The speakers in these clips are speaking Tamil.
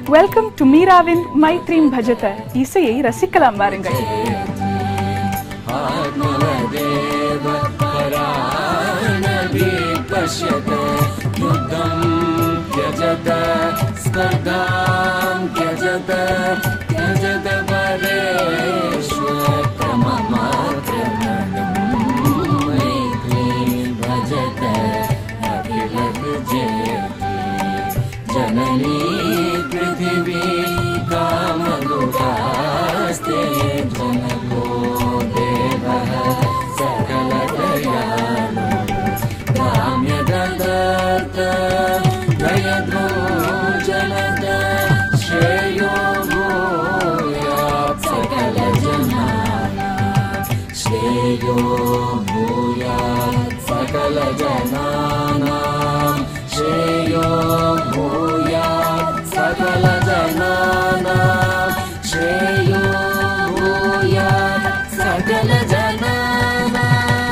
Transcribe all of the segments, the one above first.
வெல்கம் டு மீராவின் மைத்ரீம் பஜத இசையை ரசிக்கலாம் வாருங்கள் आत्मवदेव परानपि पश्यत युद्धं त्यजत स्पर्धां त्यजत त्यजत परेष्वक्रममाक्रमणं मैत्रीं भजत अखिलत् जयति जननी पृथिवी कामदुःखास्ते जनको देवः सकलदयालु काम्यददत्त दयद्रो जनद श्रेयो भूयात् सकलजनानां श्रेयो भूयात् सकलजनानां श्रेयो भूयात् सकलजनानां श्रेयो भूयात् सकलजनानाम्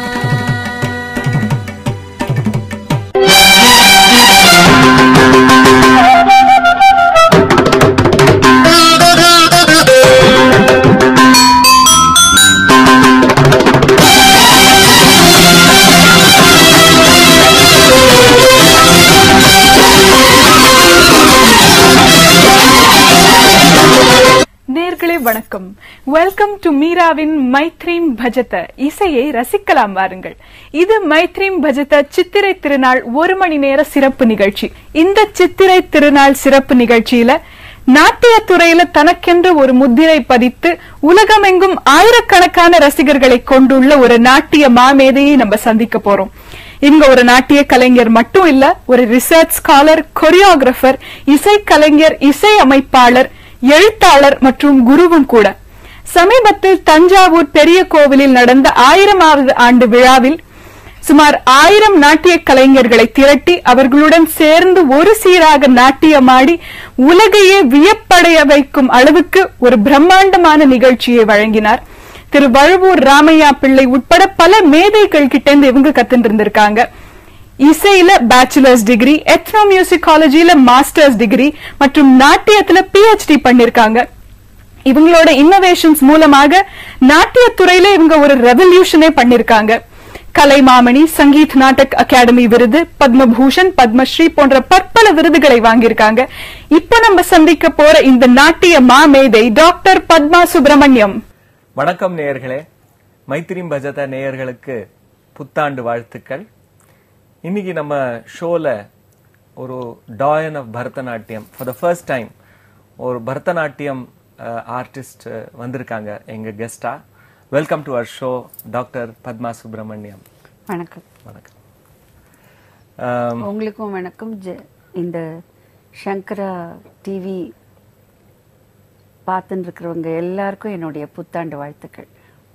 நேர்களே வணக்கம் வெல்கம் டு மீராவின் மைத்ரீம் பஜத இசையை ரசிக்கலாம் வாருங்கள் இது மைத்ரீம் பஜத சித்திரை திருநாள் ஒரு மணி நேர சிறப்பு நிகழ்ச்சி இந்த சித்திரை திருநாள் சிறப்பு நிகழ்ச்சியில நாட்டிய துறையில தனக்கென்று ஒரு முத்திரை பதித்து உலகமெங்கும் ஆயிரக்கணக்கான ரசிகர்களை கொண்டுள்ள ஒரு நாட்டிய மாமேதையை நம்ம சந்திக்க போறோம் இங்க ஒரு நாட்டிய கலைஞர் மட்டும் இல்ல ஒரு ரிசர்ச் ஸ்காலர் கொரியோகிராஃபர் இசை கலைஞர் இசை அமைப்பாளர் எழுத்தாளர் மற்றும் குருவும் கூட சமீபத்தில் தஞ்சாவூர் பெரிய கோவிலில் நடந்த ஆயிரமாவது ஆண்டு விழாவில் சுமார் ஆயிரம் நாட்டிய கலைஞர்களை திரட்டி அவர்களுடன் சேர்ந்து ஒரு சீராக நாட்டியமாடி உலகையே வியப்படைய வைக்கும் அளவுக்கு ஒரு பிரம்மாண்டமான நிகழ்ச்சியை வழங்கினார் திரு வழுவூர் ராமையா பிள்ளை உட்பட பல மேதைகள் கிட்ட இருந்து இவங்க கத்துட்டு இருந்திருக்காங்க இசையில பேச்சுலர்ஸ் டிகிரி எத்னோ மியூசிகாலஜில மாஸ்டர்ஸ் டிகிரி மற்றும் நாட்டியத்துல பிஹெச்டி பண்ணிருக்காங்க இவங்களோட இன்னோவேஷன்ஸ் மூலமாக நாட்டியத் துறையில இவங்க ஒரு ரெவல்யூஷனே பண்ணிருக்காங்க கலைமாமணி சங்கீத் நாடக் அகாடமி விருது பத்மபூஷன் பத்மஸ்ரீ போன்ற பற்பல விருதுகளை வாங்கியிருக்காங்க இப்ப நம்ம சந்திக்க போற இந்த நாட்டிய மாமேதை டாக்டர் பத்மா சுப்பிரமணியம் வணக்கம் நேயர்களே மைத்திரிம் பஜத நேயர்களுக்கு புத்தாண்டு வாழ்த்துக்கள் இன்னைக்கு நம்ம ஷோல ஒரு doyen of Bharatanatyam for the first time ஒரு பரதநாட்டியம் ஆர்டிஸ்ட் வந்திருக்காங்க எங்க கெஸ்டா welcome to our show doctor Padma Subrahmanyam வணக்கம் வணக்கம் ஆம், உங்களுக்கும் வணக்கம் ஜெ- இந்த சங்கரா டிவி பார்த்துன்னு இருக்கிறவங்க எல்லாருக்கும் என்னுடைய புத்தாண்டு வாழ்த்துக்கள்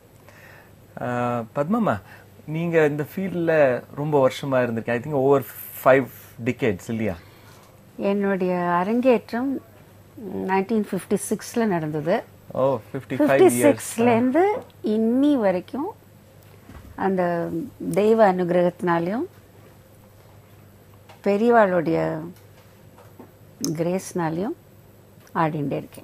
ஆஹ், பத்மம்மா நீங்க இந்த ஃபீல்ட்ல ரொம்ப வருஷமா இருந்திருக்கீங்க I think over five decades இல்லையா என்னுடைய அரங்கேற்றம் நைன்டீன் ஃபிஃப்டி சிக்ஸில் நடந்தது oh fifty fifty five years சிக்ஸ்லேருந்து இன்னி வரைக்கும் அந்த தெய்வ அனுகிரகத்தினாலையும் பெரியவாளுடைய கிரேஸ்னாலையும் ஆடிண்டே இருக்கேன்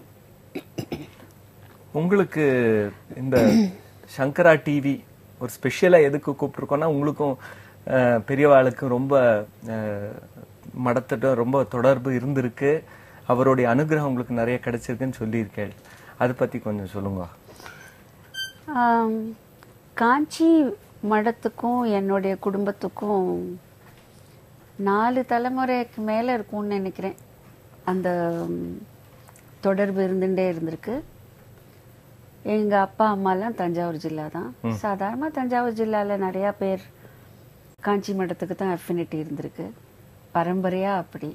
உங்களுக்கு இந்த சங்கரா டிவி ஒரு ஸ்பெஷலா எதுக்கு கூப்பிட்டுருக்கோம்னா உங்களுக்கும் அஹ், பெரியவாளுக்கும் ரொம்ப அஹ், மடத்திட்ட ரொம்ப தொடர்பு இருந்திருக்கு அவருடைய அனுகிரகம் உங்களுக்கு நிறைய கிடைச்சிருக்குன்னு சொல்லியிருக்கேன் அதை பத்தி கொஞ்சம் சொல்லுங்க ஆம், காஞ்சி மடத்துக்கும் என்னுடைய குடும்பத்துக்கும் நாலு தலைமுறைக்கு மேலே இருக்கும்னு நினைக்கிறேன் அந்த ம், தொடர்பு இருந்துட்டே இருந்திருக்கு எங்கள் அப்பா அம்மாலாம் தஞ்சாவூர் ஜில்லா தான் சாதாரணமாக தஞ்சாவூர் ஜில்லாவில் நிறையா பேர் காஞ்சி மடத்துக்கு தான் அஃபினிட்டி இருந்திருக்கு பரம்பரையாக அப்படி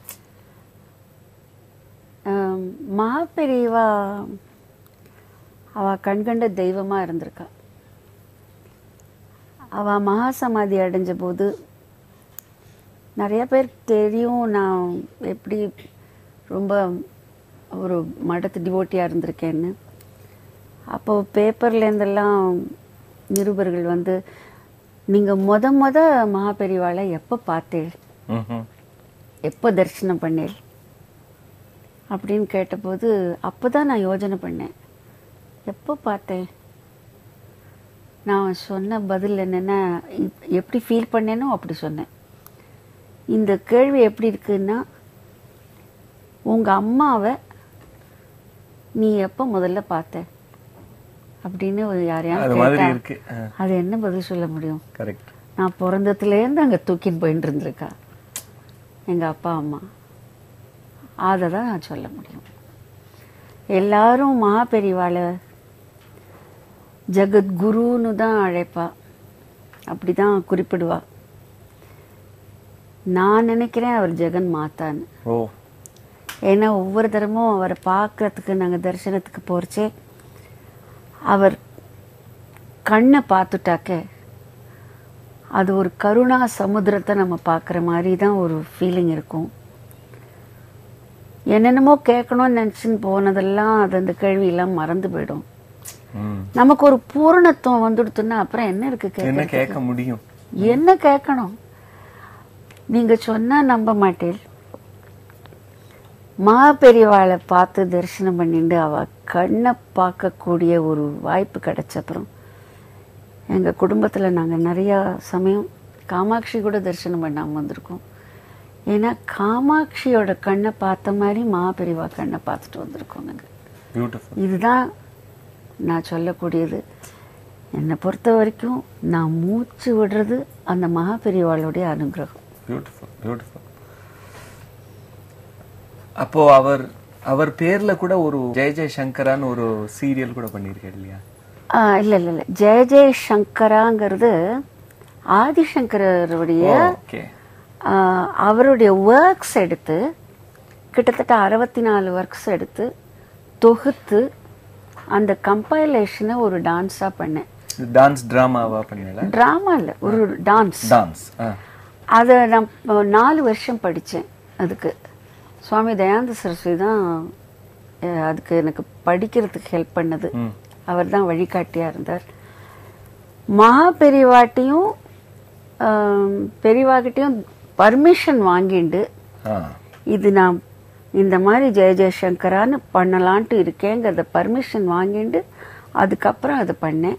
ஆம், மகாபெரிவா அவ கண்கண்ட தெய்வமா இருந்திருக்கா அவ மகா சமாதி அடைஞ்ச போது நிறைய பேர் தெரியும் நான் எப்படி ரொம்ப ஒரு மடத்து டிவோட்டியாக இருந்திருக்கேன்னு அப்போ பேப்பர்லேருந்தெல்லாம் நிருபர்கள் வந்து நீங்கள் முத முத மகாபெரிவாளை எப்போ பார்த்தேள் ம்ஹும். எப்போ தரிசனம் பண்ணேள் அப்படின்னு கேட்டபோது அப்போ தான் நான் யோசனை பண்ணேன் எப்போ பார்த்தேன் நான் சொன்ன பதில் என்னென்னா இப்- எப்படி ஃபீல் பண்ணேனோ அப்படி சொன்னேன் இந்த கேள்வி எப்படி இருக்குன்னா உங்கள் அம்மாவை நீ எப்போ முதல்ல பார்த்த அப்படின்னு ஒரு அது யாரையாவது மாதிரி கேட்டா, இருக்கு அது என்ன பதில் சொல்ல முடியும் கரெக்ட் நான் பிறந்ததுலேருந்து அங்கே தூக்கின்னு போயிட்டு இருந்திருக்கா எங்கள் அப்பா அம்மா அதை தான் நான் சொல்ல முடியும் எல்லாரும் மகா பெரியவாளை ஜெகத்குருன்னு தான் அழைப்பா அப்படி தான் குறிப்பிடுவா நான் நினைக்கிறேன் அவர் ஜெகன் மாதான்னு ஓ ஏன்னா ஒவ்வொரு தரமும் அவரை பார்க்கறதுக்கு நாங்கள் தரிசனத்துக்கு போகிறச்சே அவர் கண்ணை பார்த்துட்டாக்க அது ஒரு கருணா சமுத்திரத்தை நம்ம பார்க்குற மாதிரி தான் ஒரு ஃபீலிங் இருக்கும் என்னென்னமோ கேட்கணும்னு நினச்சின்னு போனதெல்லாம் அது அந்த கேள்வியெல்லாம் மறந்து போயிடும் ம். நமக்கு ஒரு பூரணத்துவம் வந்துடுத்துன்னா அப்புறம் என்ன இருக்கு என்ன கேட்க கேட்க முடியும் என்ன கேட்கணும் நீங்க சொன்னா நம்ப மாட்டேன் மா பெரியவாளை பார்த்து தரிசனம் பண்ணிட்டு அவ கண்ணை பார்க்கக்கூடிய ஒரு வாய்ப்பு கிடைச்சப்புறம் எங்க குடும்பத்துல நாங்க நிறைய சமயம் காமாட்சி கூட தரிசனம் பண்ணாம வந்திருக்கோம் ஏன்னா காமாட்சியோட கண்ணை பார்த்த மாதிரி மா பெரியவா கண்ணை பார்த்துட்டு வந்திருக்கோம் நாங்க பியூட்டிஃபுல் இதுதான் நான் சொல்லக்கூடியது என்னை பொறுத்த வரைக்கும் நான் மூச்சு விடுறது அந்த மகா பெரியவாளுடைய அனுகிரகம் பியூட்டிஃபுல் பியூட்டிஃபுல் அப்போ அவர் அவர் பேர்ல கூட ஒரு ஜெய ஜெய சங்கரான்னு ஒரு சீரியல் கூட பண்ணியிருக்காரு இல்லையா ஆ, இல்ல இல்ல இல்ல ஜெய ஜெய சங்கராங்கிறது ஆதிசங்கரருடைய ஓகே ஆ, அவருடைய ஒர்க்ஸ் எடுத்து கிட்டத்தட்ட அறுபத்தி நாலு ஒர்க்ஸ் எடுத்து தொகுத்து அந்த கம்பைலேஷனை ஒரு டான்ஸாக பண்ணேன் டான்ஸ் டிராமாவா பண்ணல ட்ராமா இல்லை ஒரு டான்ஸ் டான்ஸ் அதை நான் இப்போ நாலு வருஷம் படித்தேன் அதுக்கு சுவாமி தயானந்த சரஸ்வதி தான் அஹ், அதுக்கு எனக்கு படிக்கிறதுக்கு ஹெல்ப் பண்ணது அவர் தான் வழிகாட்டியாக இருந்தார் மகா பெரியவாட்டையும் ஆம், பெரியவாகிட்டையும் பர்மிஷன் வாங்கிண்டு இது நான் இந்த மாதிரி ஜெய ஜெயசங்கரான்னு பண்ணலான்ட்டு இருக்கேங்கிறத பர்மிஷன் வாங்கிண்டு அதுக்கப்புறம் அதை பண்ணேன்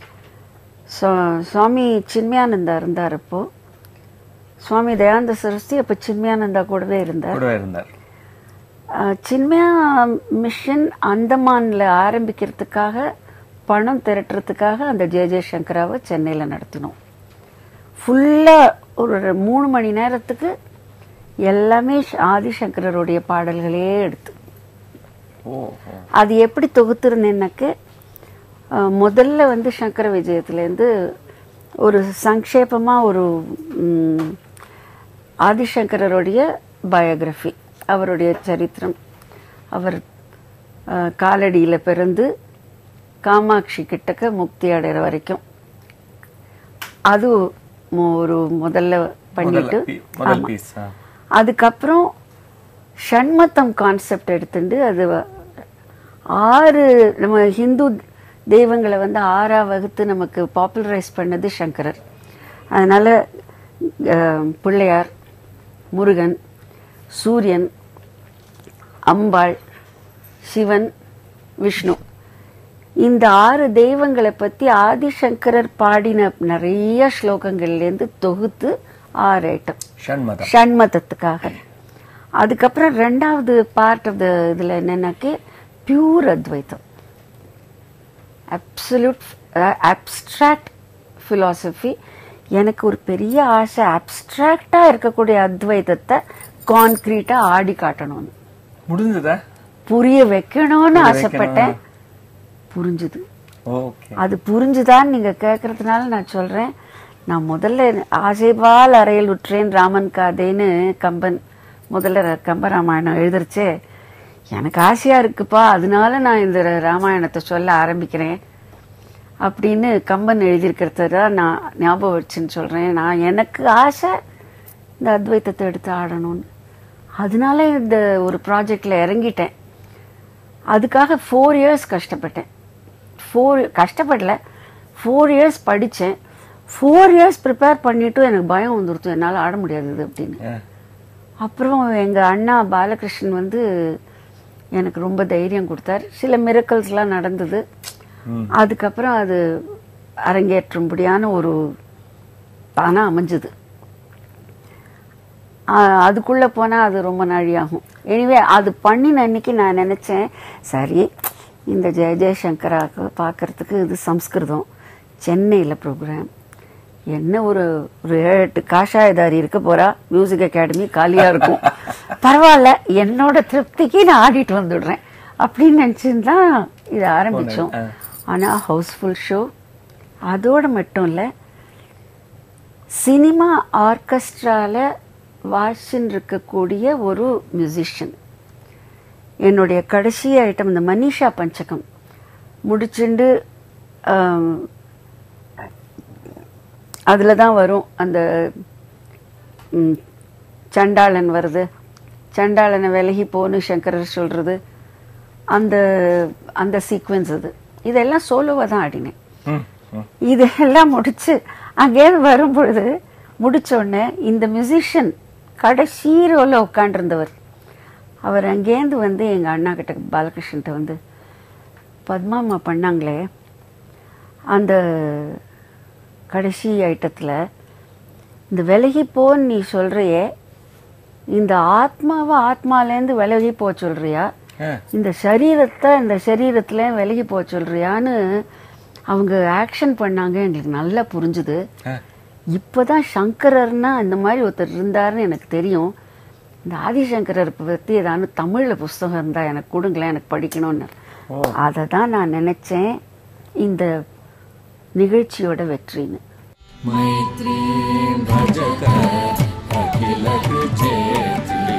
சுவா- சுவாமி சின்மயானந்தா இருந்தார் அப்போ சுவாமி தயானந்த சரஸ்வதி அப்போ சின்மயானந்தா கூடவே இருந்தார் கூட இருந்தார் அஹ், சின்மயா மிஷன் அந்தமான்ல ஆரம்பிக்கிறதுக்காக பணம் திரட்டுறதுக்காக அந்த ஜெய ஜெயசங்கராவை சென்னையில் நடத்தினோம் ஃபுல்லாக ஒரு மூணு மணி நேரத்துக்கு எல்லாமே ஷ- ஆதிசங்கரருடைய பாடல்களே எடுத்து ஓ அது எப்படி தொகுத்திருந்தேன்னாக்க அஹ், முதல்ல வந்து சங்கர விஜயத்துலேருந்து ஒரு சங்கேபமாக ஒரு ம், ஆதிசங்கரருடைய பயோகிராஃபி அவருடைய சரித்திரம் அவர் காலடியில் பிறந்து காமாட்சி கிட்டக்க முக்தி அடைகிற வரைக்கும் அது மு- ஒரு முதல்ல பண்ணிட்டு முதல்ல பி- முதல் ஆமா. பீஸ் அதுக்கப்புறம் ஷண்மத்தம் கான்செப்ட் எடுத்துட்டு அது வ- ஆறு நம்ம ஹிந்து தெய்வங்களை வந்து ஆறா வகுத்து நமக்கு பாப்புலரைஸ் பண்ணது சங்கரர் அதனால அஹ், பிள்ளையார் முருகன் சூரியன் அம்பாள் சிவன் விஷ்ணு இந்த ஆறு தெய்வங்களை பத்தி ஆதிசங்கரர் பாடின நிறைய ஸ்லோகங்கள்லேருந்து தொகுத்து ஆறு ஐட்டம் ஷண்மதம் ஷண்மதத்துக்காக அதுக்கப்புறம் ரெண்டாவது பார்ட் ஆஃப் த இதில் என்னன்னாக்கே பியூர் அத்வைத்தம் அப்சல்யூட் அப்ஸ்ட்ராக்ட் ஃபிலாசபி எனக்கு ஒரு பெரிய ஆசை அப்ஸ்ட்ராக்டாக இருக்கக்கூடிய அத்வைதத்தை கான்க்ரீட்டாக ஆடி காட்டணும்னு முடிஞ்சதா புரிய வைக்கணும்னு புரிய ஆசைப்பட்டேன் வைக்கணும். புரிஞ்சுது ஓகே அது புரிஞ்சுதான்னு நீங்க கேட்கறதுனால நான் சொல்றேன் நான் முதல்ல ஆசைபால் அறையில் உற்றேன் ராமன் காதேன்னு கம்பன் முதல்ல ர- கம்பராமாயணம் எழுதுறச்சே எனக்கு ஆசையா இருக்குப்பா அதனால நான் இந்த ர- ராமாயணத்தை சொல்ல ஆரம்பிக்கிறேன் அப்படின்னு கம்பன் எழுதியிருக்கிறத தான் நான் ஞாபகம் வச்சுன்னு சொல்றேன் நான் எனக்கு ஆசை இந்த அத்வைத்தத்தை எடுத்து ஆடணும்னு அதனால இந்த ஒரு ப்ராஜெக்ட்ல இறங்கிட்டேன் அதுக்காக ஃபோர் இயர்ஸ் கஷ்டப்பட்டேன் ஃபோர் கஷ்டப்படல ஃபோர் இயர்ஸ் படித்தேன் ஃபோர் இயர்ஸ் ப்ரிப்பேர் பண்ணிட்டும் எனக்கு பயம் வந்துருத்து என்னால் ஆட முடியாது இது அப்படின்னு அப்புறம் எங்கள் அண்ணா பாலகிருஷ்ணன் வந்து எனக்கு ரொம்ப தைரியம் கொடுத்தார் சில மிரக்கல்ஸ்லாம் நடந்தது அதுக்கப்புறம் அது அரங்கேற்றும்படியான ஒரு தானா அமைஞ்சது ஆஹ் அதுக்குள்ள போனா அது ரொம்ப நாழி ஆகும் எனிவே அது பண்ணின அன்னைக்கு நான் நினைச்சேன் சரி இந்த ஜெய ஜெயசங்கராக்கு பார்க்கறதுக்கு இது சம்ஸ்கிருதம் சென்னையில் ப்ரோக்ராம் என்ன ஒரு ஒரு ஏழு எட்டு காஷாயதாரி இருக்க போறா மியூசிக் அகாடமி காலியா இருக்கும் பரவாயில்ல என்னோட திருப்திக்கு நான் ஆடிட்டு வந்துடுறேன் அப்படின்னு நினைச்சுன்னு தான் இதை ஆரம்பிச்சோம் ஆனா ஹவுஸ்ஃபுல் ஷோ அதோட மட்டும் இல்லை சினிமா ஆர்கெஸ்ட்ரால வாசின்னு இருக்கக்கூடிய ஒரு மியூசிஷியன் என்னுடைய கடைசி ஐட்டம் இந்த மனிஷா பஞ்சகம் முடிச்சுண்டு அதில் தான் வரும் அந்த ம், சண்டாளன் வருது சண்டாளனை விலகி போன்னு சங்கரர் சொல்றது அந்த அந்த சீக்வென்ஸ் அது இதெல்லாம் சோலோவாக தான் ஆடினேன் ம், ம். இதெல்லாம் முடிச்சு அங்கேயிருந்து வரும் பொழுது முடிச்ச உடனே இந்த மியூசிஷியன் கடைசி ரோல உட்காண்டிருந்தவர் அவர் அங்கேருந்து வந்து எங்க அண்ணா கிட்ட பாலகிருஷ்ணன்ட்ட வந்து பத்மாமா பண்ணாங்களே அந்த கடைசி ஐட்டத்துல இந்த விலகி போன்னு நீ சொல்றியே இந்த ஆத்மாவை ஆத்மாலேருந்து விலகி போ சொல்றியா ஆ. இந்த சரீரத்தை இந்த சரீரத்துல விலகி போ சொல்றியான்னு அவங்க ஆக்ஷன் பண்ணாங்க எங்களுக்கு நல்லா புரிஞ்சுது ஆ. இப்பதான் சங்கரர்னா இந்த மாதிரி ஒருத்தர் இருந்தாருன்னு எனக்கு தெரியும் இந்த ஆதிசங்கரர் பத்தி ஏதாவது தமிழ்ல புஸ்தகம் இருந்தா எனக்கு கொடுங்களேன் எனக்கு படிக்கணும்னு அதை தான் நான் நினைச்சேன் இந்த நிகழ்ச்சியோட வெற்றின்னு मैत्रीं भजत अखिलकृचेत्री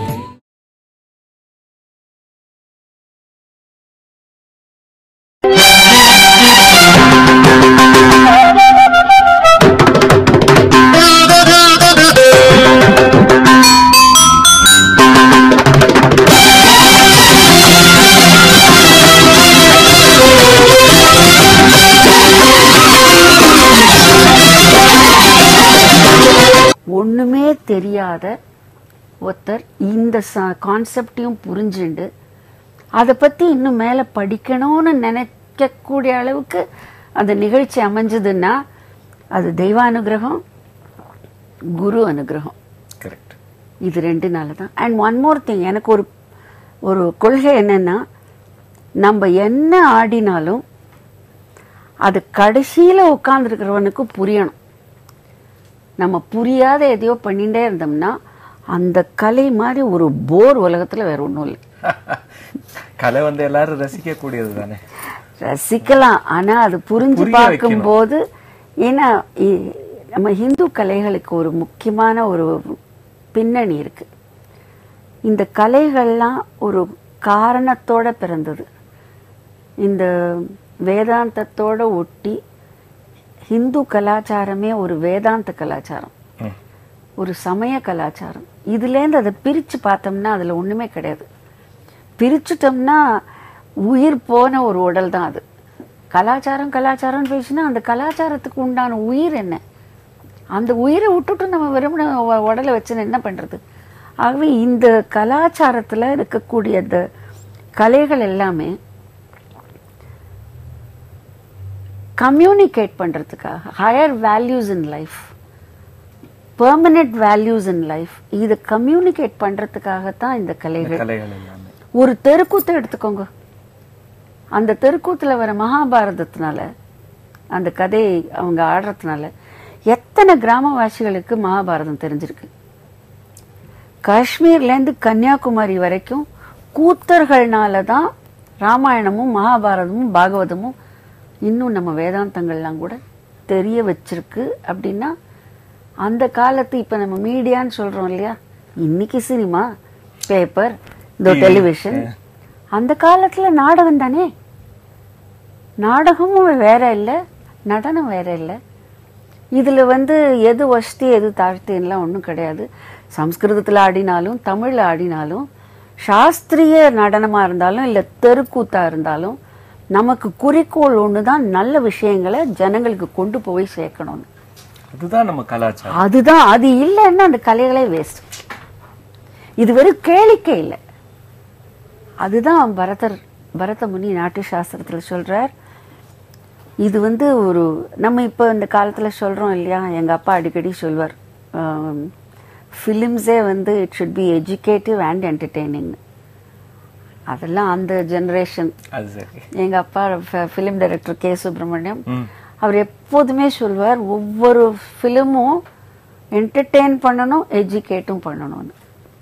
ஒண்ணுமே தெரியாத ஒருத்தர் இந்த கான்செப்டையும் புரிஞ்சுண்டு அதை பத்தி இன்னும் மேல படிக்கணும்னு நினைக்கக்கூடிய அளவுக்கு அந்த நிகழ்ச்சி அமைஞ்சதுன்னா அது தெய்வானுகிரகம் குரு அனுகிரகம் கரெக்ட் இது ரெண்டு நாள் தான் அண்ட் ஒன் மோர் திங் எனக்கு ஒரு ஒரு கொள்கை என்னன்னா நம்ம என்ன ஆடினாலும் அது கடைசியில உட்கார்ந்துருக்கிறவனுக்கு புரியணும் நம்ம புரியாத எதையோ பண்ணிட்டே இருந்தோம்னா அந்த கலை மாதிரி ஒரு போர் உலகத்துல வேற ஒன்றும் இல்லை கலை வந்து எல்லாரும் ரசிக்க கூடியது தானே ரசிக்கலாம் ஆனா அது புரிஞ்சு புரிய பார்க்கும்போது ஏன்னா இ- நம்ம இந்து கலைகளுக்கு ஒரு முக்கியமான ஒரு பின்னணி இருக்கு இந்த கலைகள்லாம் ஒரு காரணத்தோட பிறந்தது இந்த வேதாந்தத்தோட ஒட்டி ஹிந்து கலாச்சாரமே ஒரு வேதாந்த கலாச்சாரம் ம். ஒரு சமய கலாச்சாரம் இதுலேருந்து அதை பிரித்து பார்த்தோம்னா அதில் ஒன்றுமே கிடையாது பிரிச்சுட்டோம்னா உயிர் போன ஒரு உடல் தான் அது கலாச்சாரம் கலாச்சாரம்னு பேசினா அந்த கலாச்சாரத்துக்கு உண்டான உயிர் என்ன அந்த உயிரை விட்டுட்டு நம்ம வெறுமன உ- உடலை வச்சு என்ன பண்ணுறது ஆகவே இந்த கலாச்சாரத்தில் இருக்கக்கூடிய இந்த கலைகள் எல்லாமே கம்யூனிகேட் பண்ணுறதுக்காக higher values in life permanent values in life இதை கம்யூனிகேட் பண்ணுறதுக்காகத்தான் இந்த இந்த கலைகள் கலைகள் எல்லாமே ஒரு தெருக்கூத்தை எடுத்துக்கோங்க அந்த தெருக்கூத்துல வர மகாபாரதத்தினால அந்த கதையை அவங்க ஆடுறதுனால எத்தனை கிராமவாசிகளுக்கு மகாபாரதம் தெரிஞ்சிருக்கு காஷ்மீர்லேருந்து கன்னியாகுமரி வரைக்கும் கூத்தர்கள்னால தான் ராமாயணமும் மகாபாரதமும் பாகவதமும் இன்னும் நம்ம வேதாந்தங்கள்லாம் கூட தெரிய வச்சிருக்கு அப்படின்னா அந்த காலத்து இப்ப நம்ம மீடியான்னு சொல்றோம் இல்லையா இன்னைக்கு சினிமா பேப்பர் இந்த TV, டெலிவிஷன் அந்த காலத்துல நாடகம் தானே நாடகமும் வேற இல்லை நடனம் வேற இல்லை இதுல வந்து எது வசதி எது தாழ்த்தின்லாம் ஒன்றும் கிடையாது சம்ஸ்கிருதத்துல ஆடினாலும் தமிழ்ல ஆடினாலும் சாஸ்திரிய நடனமா இருந்தாலும் இல்ல தெருக்கூத்தா இருந்தாலும் நமக்கு குறிக்கோள் ஒண்ணுதான் நல்ல விஷயங்களை ஜனங்களுக்கு கொண்டு போய் சேர்க்கணும்னு அதுதான் நம்ம கலாச்சாரம் அதுதான் அது இல்லைன்னா அந்த கலைகளே வேஸ்ட் இது வெறும் கேளிக்கை இல்லை அதுதான் பரதர் பரத முனி நாட்டிய சாஸ்திரத்துல சொல்றார் இது வந்து ஒரு நம்ம இப்போ இந்த காலத்துல சொல்றோம் இல்லையா எங்க அப்பா அடிக்கடி சொல்வார் ஃபிலிம்ஸே வந்து it should be educative and entertaining அதெல்லாம் அந்த ஜெனரேஷன் அது சரி எங்க அப்பா ஃபிலிம் டைரக்டர் கே சுப்பிரமணியம் ம். அவர் எப்போதுமே சொல்வார் ஒவ்வொரு ஃபிலிமும் என்டர்டெயின் பண்ணணும் எஜுகேட்டும் பண்ணணும்னு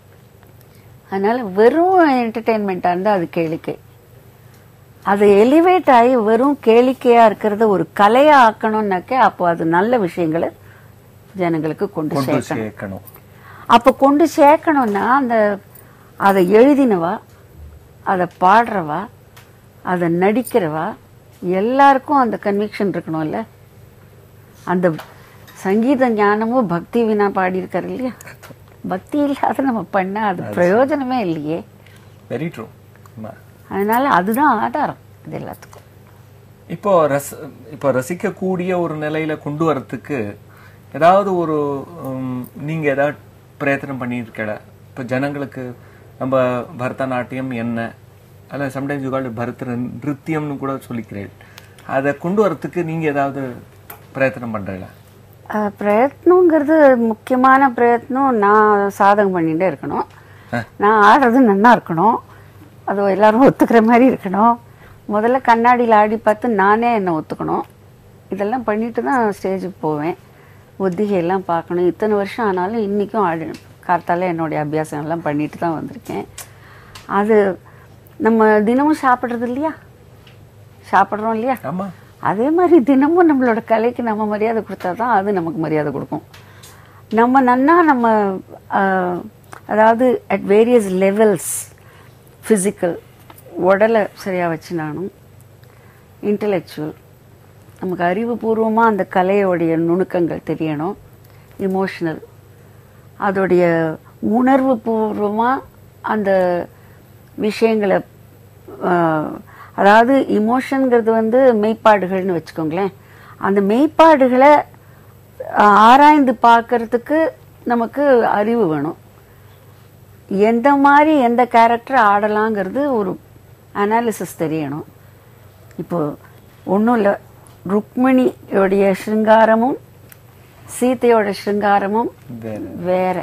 அதனால வெறும் என்டர்டெயின்மெண்ட்டாக இருந்தால் அது கேளிக்கை அது எலிவேட் ஆகி வெறும் கேளிக்கையா இருக்கிறத ஒரு கலையா ஆக்கணும்னாக்கே அப்போ அது நல்ல விஷயங்களை ஜனங்களுக்கு கொண்டு கொண்டு சேர்க்கணும் சேர்க்கணும் அப்போ கொண்டு சேர்க்கணும்னா அந்த அதை எழுதினவா அதை பாடுறவா அதை நடிக்கிறவா எல்லாருக்கும் அந்த கன்விக்ஷன் இருக்கணும்ல அந்த சங்கீத ஞானமும் பக்தி வினா பாடியிருக்காரு இல்லையா பக்தி இல்லாத நம்ம பண்ணா அது பிரயோஜனமே இல்லையே வெரி ட்ரூ அதனால அதுதான் ஆதாரம் இது எல்லாத்துக்கும் இப்போ ரச இப்போ ரசிக்கக்கூடிய ஒரு நிலையில கொண்டு வரதுக்கு ஏதாவது ஒரு உம், நீங்க ஏதாவது பிரயத்தனம் பண்ணியிருக்கல இப்போ ஜனங்களுக்கு நம்ம பரதநாட்டியம் என்ன அல்ல சம்டைம்ஸ் யூ கால் பரத நிருத்தியம்னு கூட சொல்லிக்கிறேன் அதை கொண்டு வரதுக்கு நீங்க ஏதாவது பிரயத்தனம் பண்றீங்களா அஹ், பிரயத்னங்கிறது முக்கியமான பிரயத்னம் நான் சாதகம் பண்ணிட்டே இருக்கணும் நான் ஆடுறது நல்லா இருக்கணும் அது எல்லாரும் ஒத்துக்கிற மாதிரி இருக்கணும் முதல்ல கண்ணாடியில் ஆடி பார்த்து நானே என்னை ஒத்துக்கணும் இதெல்லாம் பண்ணிட்டு தான் ஸ்டேஜுக்கு போவேன் ஒத்திகை எல்லாம் பார்க்கணும் இத்தனை வருஷம் ஆனாலும் இன்றைக்கும் ஆடி கார்த்தால என்னுடைய அபியாசம் எல்லாம் பண்ணிட்டு தான் வந்திருக்கேன் அது நம்ம தினமும் சாப்பிட்றது இல்லையா சாப்பிட்றோம் இல்லையா ஆமா அதே மாதிரி தினமும் நம்மளோட கலைக்கு நம்ம மரியாதை கொடுத்தா தான் அது நமக்கு மரியாதை கொடுக்கும் நம்ம நன்னா நம்ம ஆஹ், அதாவது அட் வேரியஸ் லெவல்ஸ் ஃபிசிக்கல் உடலை சரியாக வச்சுனாலும் இன்டலெக்சுவல் நமக்கு அறிவுபூர்வமாக அந்த கலையோடைய நுணுக்கங்கள் தெரியணும் இமோஷனல் அதோடைய உணர்வு பூர்வமாக அந்த விஷயங்களை ஆஹ், அதாவது இமோஷன்ங்கிறது வந்து மெய்ப்பாடுகள்னு வச்சுக்கோங்களேன் அந்த மெய்ப்பாடுகளை ஆஹ், ஆராய்ந்து பார்க்கறதுக்கு நமக்கு அறிவு வேணும் எந்த மாதிரி எந்த கேரக்டர் ஆடலாங்கிறது ஒரு அனாலிசிஸ் தெரியணும் இப்போ ஒன்றும் இல்லை ருக்மிணியோடைய சிருங்காரமும் சீதையோட சிருங்காரமும் வேற வேற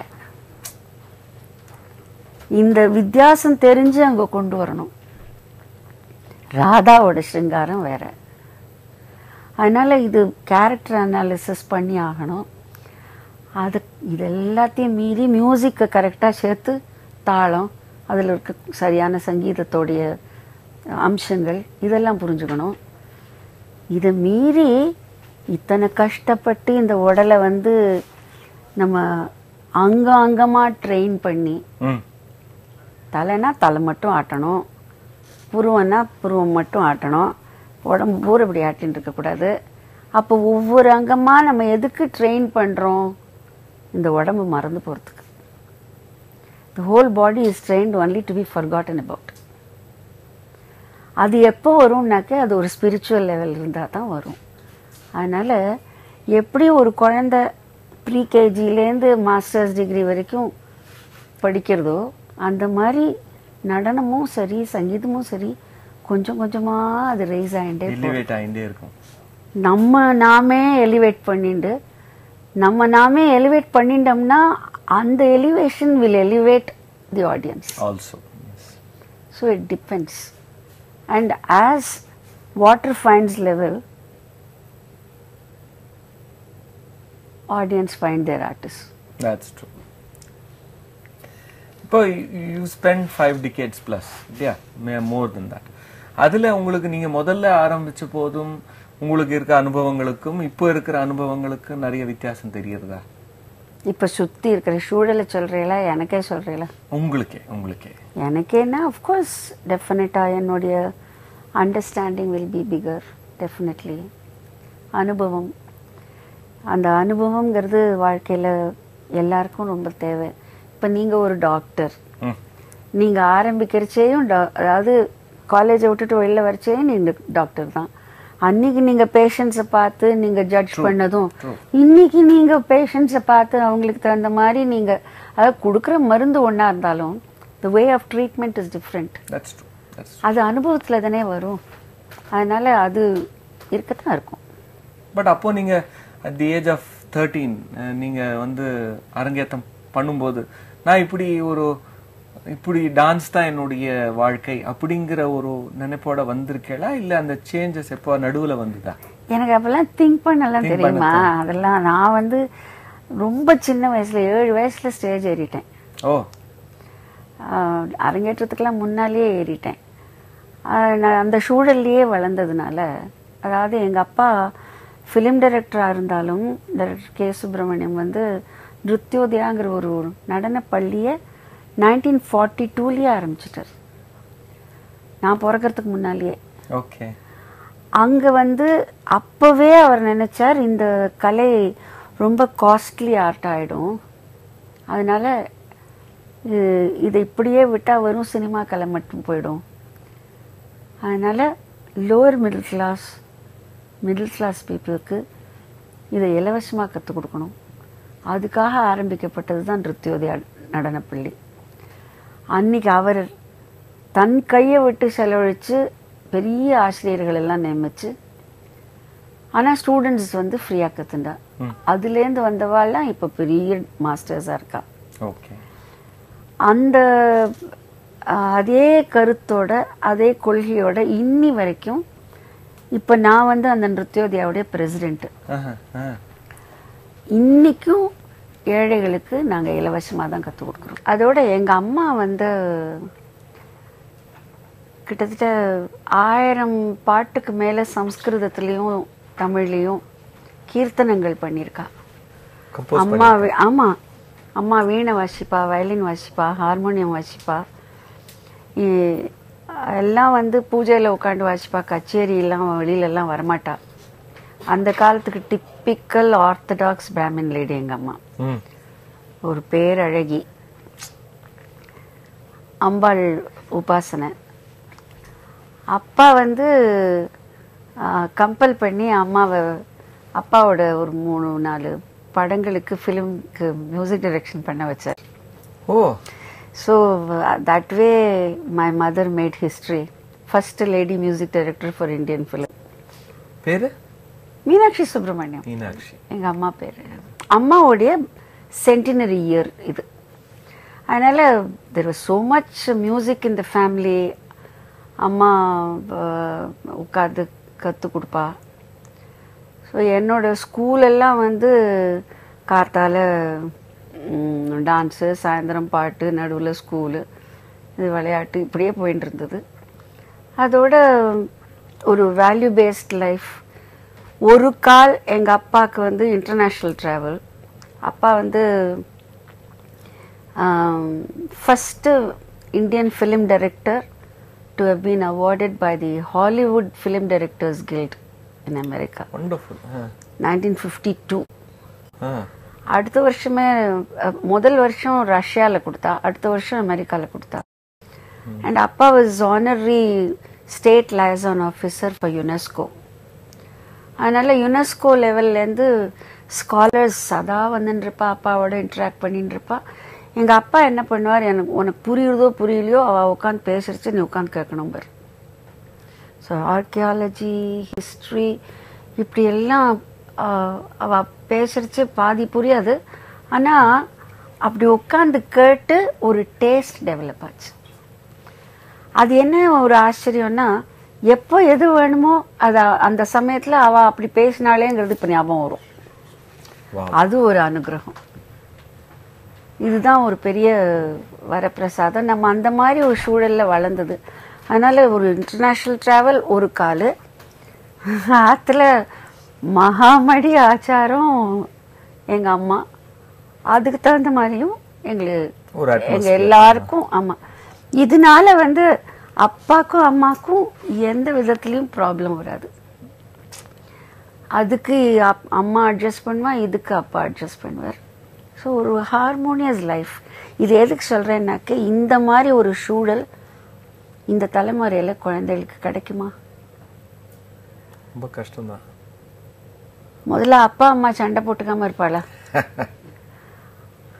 இந்த வித்தியாசம் தெரிஞ்சு அங்க கொண்டு வரணும் ராதாவோட சிருங்காரம் வேற அதனால இது கேரக்டர் அனாலிசிஸ் பண்ணி ஆகணும் அது இது எல்லாத்தையும் மீறி மியூசிக்கை கரெக்டாக சேர்த்து தாளம் அதில் இருக்க சரியான சங்கீதத்தோடைய அம்சங்கள் இதெல்லாம் புரிஞ்சுக்கணும் இதை மீறி இத்தனை கஷ்டப்பட்டு இந்த உடலை வந்து நம்ம அங்கம் அங்கமாக ட்ரெயின் பண்ணி ம் தலைனா தலை மட்டும் ஆட்டணும் புருவம்னா புருவம் மட்டும் ஆட்டணும் உடம்பு பூரா இப்படி ஆட்டின்னு இருக்கக்கூடாது அப்போ ஒவ்வொரு அங்கமாக நம்ம எதுக்கு ட்ரெயின் பண்ணுறோம் இந்த உடம்பு மறந்து போகிறதுக்கு the whole body is trained only to be forgotten about அது எப்போ வரும்னாக்க அது ஒரு ஸ்பிரிச்சுவல் லெவல் இருந்தால் தான் வரும் அதனால் எப்படி ஒரு குழந்தை ப்ரீ கேஜிலேருந்து மாஸ்டர்ஸ் டிகிரி வரைக்கும் படிக்கிறதோ அந்த மாதிரி நடனமும் சரி சங்கீதமும் சரி கொஞ்சம் கொஞ்சமாக அது ரைஸ் ஆகிட்டே போகும் எலிவேட் ஆகிட்டே இருக்கும் நம்ம நாமே எலிவேட் பண்ணிட்டு நம்ம நாமே எலிவேட் பண்ணிட்டோம்னா அந்த elevation will elevate the audience also So it depends. And as water finds level, audience find their artist. That's true. இப்போ you spend five decades plus இல்லையா மே மோர் தென் தட் அதில் உங்களுக்கு நீங்கள் முதல்ல ஆரம்பிச்ச போதும் உங்களுக்கு இருக்க அனுபவங்களுக்கும் இப்போ இருக்கிற அனுபவங்களுக்கும் நிறைய வித்தியாசம் தெரியறதா இப்போ சுற்றி இருக்கிற சூழலை சொல்கிறீங்களா எனக்கே சொல்கிறீங்களா உங்களுக்கே உங்களுக்கே எனக்கேன்னா அஃப்கோர்ஸ் டெஃபினட்டாக என்னுடைய understanding will be bigger definitely அனுபவம் அந்த அனுபவங்கிறது வாழ்க்கையில் எல்லாருக்கும் ரொம்ப தேவை இப்போ நீங்கள் ஒரு டாக்டர் ம் நீங்கள் ஆரம்பிக்கிறச்சேயும் டா- அதாவது காலேஜை விட்டுட்டு வெளில வரச்சேயும் நீங்கள் டாக்டர் தான் அன்னைக்கு நீங்கள் பேஷண்ட்ஸை பார்த்து நீங்கள் ஜட்ஜ் பண்ணதும் இன்னைக்கு நீங்கள் பேஷண்ட்ஸை பார்த்து அவங்களுக்கு தகுந்த மாதிரி நீங்கள் அதாவது கொடுக்குற மருந்து ஒன்றா இருந்தாலும் the way of treatment is different that's true that's அது அனுபவத்தில் தானே வரும் அதனால அது இருக்கத்தான் இருக்கும் பட் அப்போ நீங்க at the age of thirteen நீங்க வந்து அரங்கேற்றம் பண்ணும்போது நான் இப்படி ஒரு இப்படி டான்ஸ் தான் என்னுடைய வாழ்க்கை அப்படிங்கிற ஒரு நினைப்போட வந்திருக்கேளா இல்ல அந்த சேஞ்சஸ் எப்போ நடுவுல வந்ததா எனக்கு அப்பெல்லாம் திங்க் பண்ணலாம் Think தெரியுமா அதெல்லாம் நான் வந்து ரொம்ப சின்ன வயசுல ஏழு வயசுல ஸ்டேஜ் ஏறிட்டேன் ஓ ஆஹ் அரங்கேற்றத்துக்கெல்லாம் முன்னாலேயே ஏறிட்டேன் ஆஹ் நான் அந்த சூழல்லையே வளர்ந்ததுனால அதாவது எங்கள் அப்பா ஃபிலிம் டைரக்டராக இருந்தாலும் டைரக்டர் கே சுப்பிரமணியம் வந்து நிருத்யோதயாங்கிற ஒரு நடன பள்ளியை நைன்டீன் ஃபார்ட்டி டூலேயே ஆரம்பிச்சிட்டார் நான் பிறக்கறதுக்கு முன்னாலேயே ஓகே அங்கே வந்து அப்போவே அவர் நினைச்சார் இந்த கலை ரொம்ப காஸ்ட்லி ஆர்ட் ஆகிடும் அதனால இது- இதை இப்படியே விட்டால் வெறும் சினிமா கலை மட்டும் போயிடும் அதனால lower middle class middle class பீப்புளுக்கு இதை இலவசமாக கற்றுக் கொடுக்கணும் அதுக்காக ஆரம்பிக்கப்பட்டது தான் நிருத்யோதயா நடனப்பள்ளி அன்னைக்கு அவர் தன் கையை விட்டு செலவழித்து பெரிய ஆசிரியர்கள் எல்லாம் நியமிச்சு ஆனால் ஸ்டூடெண்ட்ஸ் வந்து ஃப்ரீயாக கற்றுண்டா அதுலேருந்து வந்தவாள்லாம் இப்போ பெரிய மாஸ்டர்ஸாக இருக்கா ஓகே அந்த அஹ், அதே கருத்தோட அதே கொள்கையோட இன்னி வரைக்கும் இப்போ நான் வந்து அந்த நிருத்யோதயாவுடைய பிரசிடென்ட் இன்னைக்கும் ஏழைகளுக்கு நாங்கள் இலவசமாக தான் கற்றுக் கொடுக்குறோம் அதோட எங்கள் அம்மா வந்து கிட்டத்தட்ட ஆயிரம் பாட்டுக்கு மேலே சம்ஸ்கிருதத்துலேயும் தமிழ்லேயும் கீர்த்தனங்கள் பண்ணியிருக்கா கம்போஸ் அம்மா வி- ஆமா அம்மா வீணை வாசிப்பா வயலின் வாசிப்பா ஹார்மோனியம் வாசிப்பா இ- எல்லாம் வந்து பூஜையில் உட்காந்து வாசிப்பா கச்சேரி எல்லாம் வெளியில எல்லாம் வரமாட்டா அந்த காலத்துக்கு டிப்பிக்கல் ஆர்த்தடாக்ஸ் பிராமின் லேடி எங்க அம்மா ம் ஒரு பேரழகி அம்பாள் உபாசனை அப்பா வந்து கம்பல் பண்ணி அம்மாவை அப்பாவோட ஒரு மூணு நாலு படங்களுக்கு ஃபிலிம்க்கு மியூசிக் டைரக்ஷன் பண்ண வச்சார் oh so that way my mother made history first lady music director for Indian film பேரு மீனாட்சி சுப்பிரமணியம் மீனாட்சி எங்க அம்மா பேரு அம்மாவுடைய சென்டினரி இயர் இது அதனால there was so much music in the family அம்மா உட்காந்து கற்றுக் கொடுப்பா ஸோ என்னோட ஸ்கூல் எல்லாம் வந்து கார்த்தால டான்ஸு சாயந்தரம் பாட்டு நடுவில் ஸ்கூலு இது விளையாட்டு இப்படியே போயிட்டு இருந்தது அதோட ஒரு வேல்யூ பேஸ்ட் லைஃப் ஒரு கால் எங்கள் அப்பாவுக்கு வந்து இன்டர்நேஷ்னல் ட்ராவல் அப்பா வந்து first Indian film director to have been awarded by the Hollywood Film Directors Guild in America, wonderful 1952. ஆ அடுத்த வருஷமே அஹ், முதல் வருஷம் ரஷ்யாவில் கொடுத்தா அடுத்த வருஷம் அமெரிக்காவில் கொடுத்தா அண்ட் அப்பா was honorary state liaison officer for UNESCO அதனால யுனெஸ்கோ லெவல்லேருந்து ஸ்காலர்ஸ் சதா வந்துருப்பா அப்பாவோட இன்ட்ராக்ட் பண்ணிட்டு இருப்பா எங்கள் அப்பா என்ன பண்ணுவார் எனக்கு உனக்கு புரியுறதோ புரியலையோ அவள் உட்காந்து பேசுறச்சு நீ உட்காந்து கேட்கணும் பாரு ஸோ ஆர்கியாலஜி ஹிஸ்ட்ரி இப்படி எல்லாம் ஆஹ், அவ பேசுறச்சு பாதி புரியாது ஆனால் அப்படி உட்காந்து கேட்டு ஒரு டேஸ்ட் டெவலப் ஆச்சு அது என்ன ஒரு ஆச்சரியம்னா எப்போ எது வேணுமோ அது அந்த சமயத்தில் அவ அப்படி பேசினாலேங்கிறது இப்போ ஞாபகம் வரும் வா அது ஒரு அனுகிரகம் இதுதான் ஒரு பெரிய வரப்பிரசாதம் நம்ம அந்த மாதிரி ஒரு சூழல்ல வளர்ந்தது அதனால ஒரு இன்டர்நேஷ்னல் டிராவல் ஒரு காலு ஆத்துல மகாமடி ஆச்சாரம் எங்க அம்மா அதுக்கு தகுந்த மாதிரியும் எங்களுக்கு ஒரு எங்க atmosphere. எல்லாருக்கும் ஆமா இதனால வந்து அப்பாக்கும் அம்மாக்கும் எந்த விதத்துலயும் ப்ராப்ளம் வராது அதுக்கு அப்- அம்மா அட்ஜஸ்ட் பண்ணுவா இதுக்கு அப்பா அட்ஜஸ்ட் பண்ணுவார் ஸோ ஒரு ஹார்மோனியஸ் லைஃப் இது எதுக்கு சொல்றேன்னாக்க இந்த மாதிரி ஒரு சூழல் இந்த தலைமுறையில குழந்தைகளுக்கு கிடைக்குமா ரொம்ப கஷ்டம்தான் முதல்ல அப்பா அம்மா சண்டை போட்டுக்காம இருப்பாளா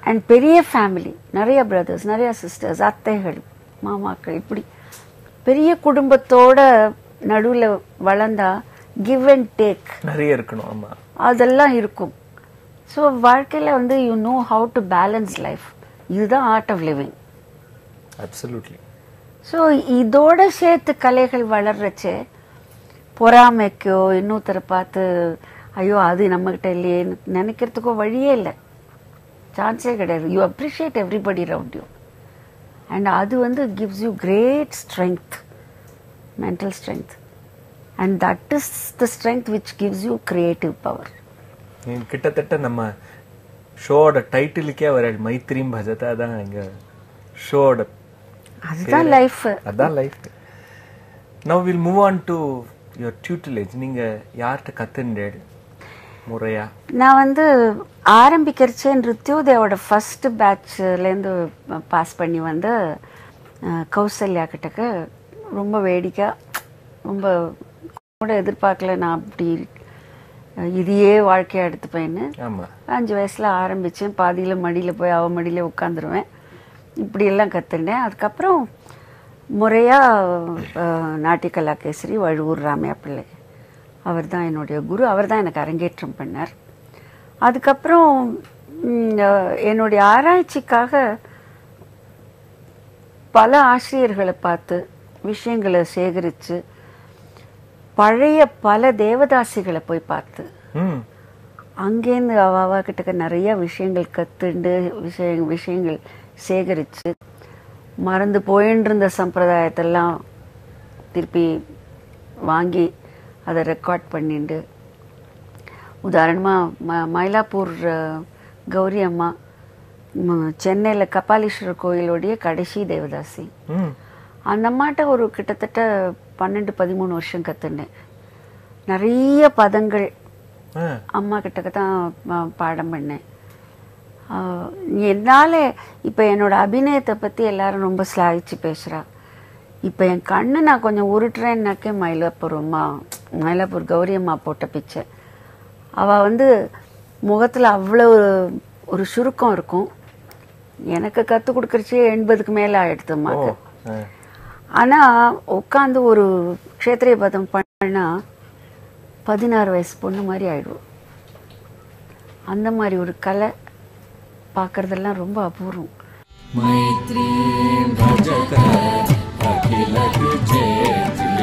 அண்ட் பெரிய ஃபேமிலி நிறைய பிரதர்ஸ் நிறைய சிஸ்டர்ஸ் அத்தைகள் மாமாக்கள் இப்படி பெரிய குடும்பத்தோட நடுவில் வளர்ந்தா கிவ் அண்ட் டேக் நிறைய இருக்கணும் ஆமா அதெல்லாம் இருக்கும் ஸோ வாழ்க்கையில் வந்து you know how to balance life இதுதான் art of living absolutely so இதோட சேர்த்து கலைகள் வளர்றச்சே பொறாமைக்கோ இன்னொருத்தரை பார்த்து ஐயோ அது நம்மக்கிட்ட இல்லையே நினைக்கிறதுக்கோ வழியே இல்லை சான்ஸே கிடையாது you appreciate everybody round you and அது வந்து gives you great strength mental strength and that is the strength which gives you creative power நீங்க கிட்டத்தட்ட நம்ம ஷோட டைட்டிலுக்கே வர மைத்திரியும் பஜதா தான் எங்க ஷோட அதுதான் லைஃப் அதான் life now will move on to your tutelage நீங்க யார்கிட்ட கத்துண்டேடு முறையா நான் வந்து ஆரம்பிக்கிறச்சே நிருத்யோதயாவோட ஃபர்ஸ்ட் பேட்ச்லேருந்து பாஸ் பண்ணி வந்து அஹ், கௌசல்யா கிட்டக்க ரொம்ப வேடிக்கை ரொம்ப கூட எதிர்பார்க்கல நான் அப்படி அஹ், இதையே வாழ்க்கையா எடுத்துப்பேன்னு ஆமா அஞ்சு வயசுல ஆரம்பிச்சேன் பாதியில மடியில போய் அவ மடியில உட்காந்துருவேன் இப்படியெல்லாம் கற்றுண்டேன் அதுக்கப்புறம் முறையா அஹ், நாட்டிய கலா கேசரி வழுவூர் ராமையா பிள்ளை அவர் தான் என்னுடைய குரு அவர் தான் எனக்கு அரங்கேற்றம் பண்ணார் அதுக்கப்புறம் ம், அஹ், என்னுடைய ஆராய்ச்சிக்காக பல ஆசிரியர்களை பார்த்து விஷயங்களை சேகரித்து பழைய பல தேவதாசிகளை போய் பார்த்து ம் அங்கேருந்து அவ அவ கிட்டக்க நிறைய விஷயங்கள் கத்துண்டு விஷய விஷயங்கள் சேகரித்து மறந்து போயின்னு இருந்த சம்பிரதாயத்தெல்லாம் திருப்பி வாங்கி அதை ரெக்கார்ட் பண்ணிண்டு உதாரணமாக ம மயிலாப்பூர் அஹ், கௌரி அம்மா சென்னையில் கபாலீஸ்வரர் கோயிலுடைய கடைசி தேவதாசி ம் அந்த அம்மாட்ட ஒரு கிட்டத்தட்ட பன்னெண்டு பதிமூணு வருஷம் கற்றுனேன் நிறைய பதங்கள் ஆ அம்மா கிட்டக்க தான் பா- பாடம் பண்ணேன் ஆஹ் என்னால இப்போ என்னோட அபிநயத்தை பற்றி எல்லாரும் ரொம்ப ஸ்லாகிச்சு பேசுகிறா இப்போ என் கண்ணு நான் கொஞ்சம் உருட்டுறேன்னாக்கே மயிலாப்பூர் அம்மா மயிலாப்பூர் கௌரி அம்மா போட்ட பிச்சை அவள் வந்து முகத்தில் அவ்வளோ ஒரு சுருக்கம் இருக்கும் எனக்கு கற்றுக் கொடுக்குறச்சே எண்பதுக்கு மேலே ஆயிடுது ஓ அம்மாக்கு ஆ. ஆனா உட்காந்து ஒரு க்ஷேத்திரிய பதம் பண்ணா பதினாறு வயசு பொண்ணு மாதிரி ஆயிடுவோம் அந்த மாதிரி ஒரு கலை பார்க்கறதெல்லாம் ரொம்ப அபூர்வம் मैत्रीं भजत अखिलविजेत्री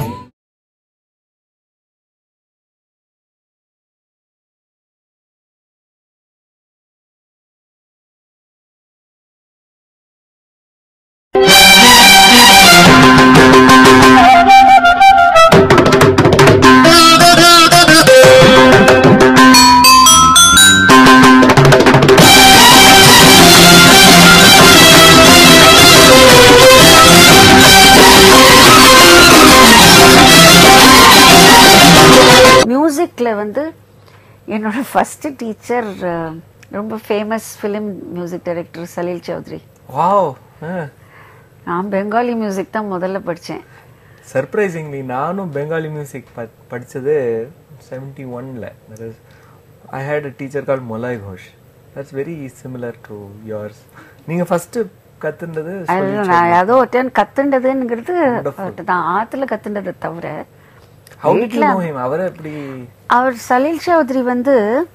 மியூசிக்ல வந்து என்னோட ஃபர்ஸ்ட் டீச்சர் ரொம்ப famous film music director Salil Chowdhury wow நான் பெங்காலி மியூசிக் தான் முதல்ல படித்தேன் சர்ப்ரைசிங்லி நானும் பெங்காலி மியூசிக் படிச்சது செவன்டி ஒன்ல I had a teacher call Molay Ghosh that's very similar to yours நீங்க ஃபர்ஸ்ட் கத்துனது அது நான் ஏதோ ஒருத்தன் கத்துண்டதுங்கிறது நான் ஆத்துல கத்துண்டதை தவிர how did you know him அவரை எப்படி அவர் சலீல் சௌத்ரி வந்து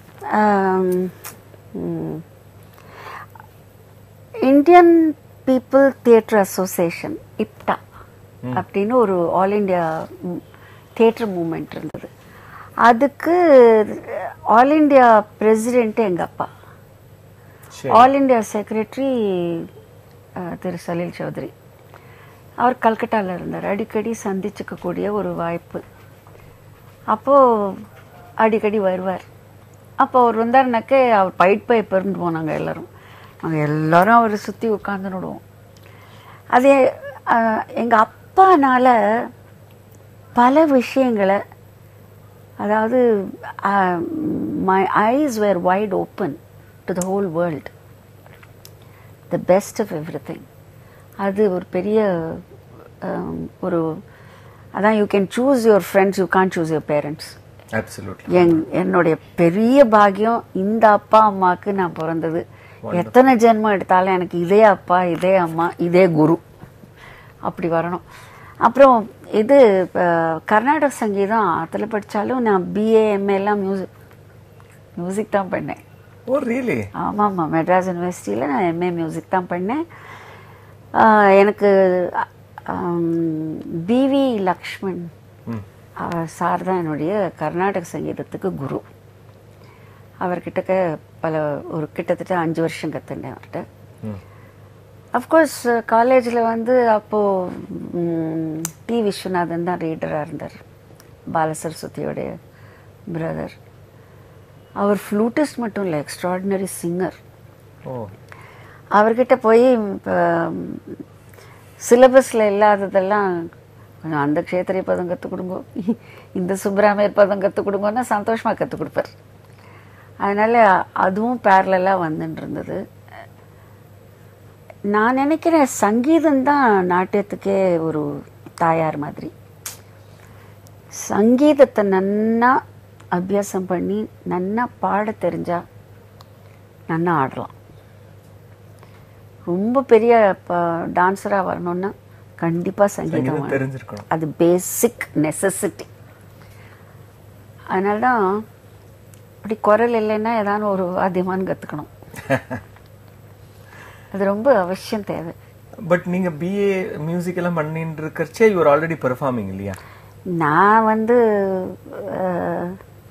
Indian people theatre association IPTA அப்படின்னு ஒரு ஆல் இண்டியா தியேட்டர் மூமெண்ட் இருந்தது அதுக்கு ஆல் இண்டியா பிரசிடென்ட் எங்க அப்பா சரி. ஆல் இண்டியா செக்ரட்டரி திரு சலீல் சௌத்ரி அவர் கல்கட்டாவில் இருந்தார் அடிக்கடி சந்திச்சுக்கக்கூடிய ஒரு வாய்ப்பு அப்போது அடிக்கடி வருவார் அப்போ அவர் வந்தாருனாக்கே அவர் பைட் பைப்பர்னு போனாங்க எல்லாரும் நாங்கள் எல்லாரும் அவரை சுற்றி உட்காந்துடுவோம் அதே எங்கள் அப்பானால பல விஷயங்களை அதாவது my eyes were wide open to the whole world the best of everything அது ஒரு பெரிய um, ஒரு அதான் you can choose your friends you can't choose your parents absolutely என் என்னுடைய பெரிய பாக்கியம் இந்த அப்பா அம்மாவுக்கு நான் பிறந்தது எத்தனை ஜென்மம் எடுத்தாலும் எனக்கு இதே அப்பா இதே அம்மா இதே குரு அப்படி வரணும் அப்புறம் இது அஹ், கர்நாடக சங்கீதம் அதில் படித்தாலும் நான் பிஏ எம்ஏ எல்லாம் மியூசிக் மியூசிக் தான் பண்ணேன் ஓ ரியலி ஆமாம் ஆமாம் மெட்ராஸ் யூனிவர்சிட்டியில் நான் எம்ஏ மியூசிக் தான் பண்ணேன் ஆஹ் எனக்கு பிவி லக்ஷ்மண் ம் அவர் சார் தான் என்னுடைய கர்நாடக சங்கீதத்துக்கு குரு அவர்கிட்ட பல ஒரு கிட்டத்தட்ட அஞ்சு வருஷம் கற்றுனேன் அவர்கிட்ட ம் அஃப்கோர்ஸ் காலேஜில் வந்து அப்போது டி விஸ்வநாதன் தான் ரீடராக இருந்தார் பாலசரஸ்வதியோடைய பிரதர் அவர் ஃப்ளூட்டிஸ்ட் மட்டும் இல்லை எக்ஸ்ட்ராடினரி சிங்கர் ஓ அவர்கிட்ட போய் சிலபஸில் இல்லாததெல்லாம் கொஞ்சம் அந்த க்ஷேத்திரிய பதம் கற்றுக் கொடுங்கோ இந்த சுப்பிராமையர் பதம் கற்றுக் கொடுங்கன்னா சந்தோஷமாக கற்றுக் கொடுப்பார் அதனால் அதுவும் பேரலாக வந்துட்டு இருந்தது நான் நினைக்கிறேன் சங்கீதம் தான் நாட்டியத்துக்கே ஒரு தாயார் மாதிரி சங்கீதத்தை நன்னா அபியாசம் பண்ணி நன்னா பாட தெரிஞ்சா நன்னா ஆடலாம் ரொம்ப பெரிய டான்ஸராக வரணும்னா கண்டிப்பாக சங்கீதம் சங்கீதம் வேணும். தெரிஞ்சிருக்கணும் அது பேசிக் நெசசிட்டி அதனால தான் அப்படி குரல் இல்லைன்னா ஏதாவது ஒரு வாத்தியமான்னு கற்றுக்கணும் அது ரொம்ப அவசியம் தேவை பட் நீங்க பிஏ மியூசிக் எல்லாம் பண்ணிட்டு இருக்கறச்சே யூஆர் ஆல்ரெடி பெர்ஃபார்மிங் இல்லையா நான் வந்து அஹ்,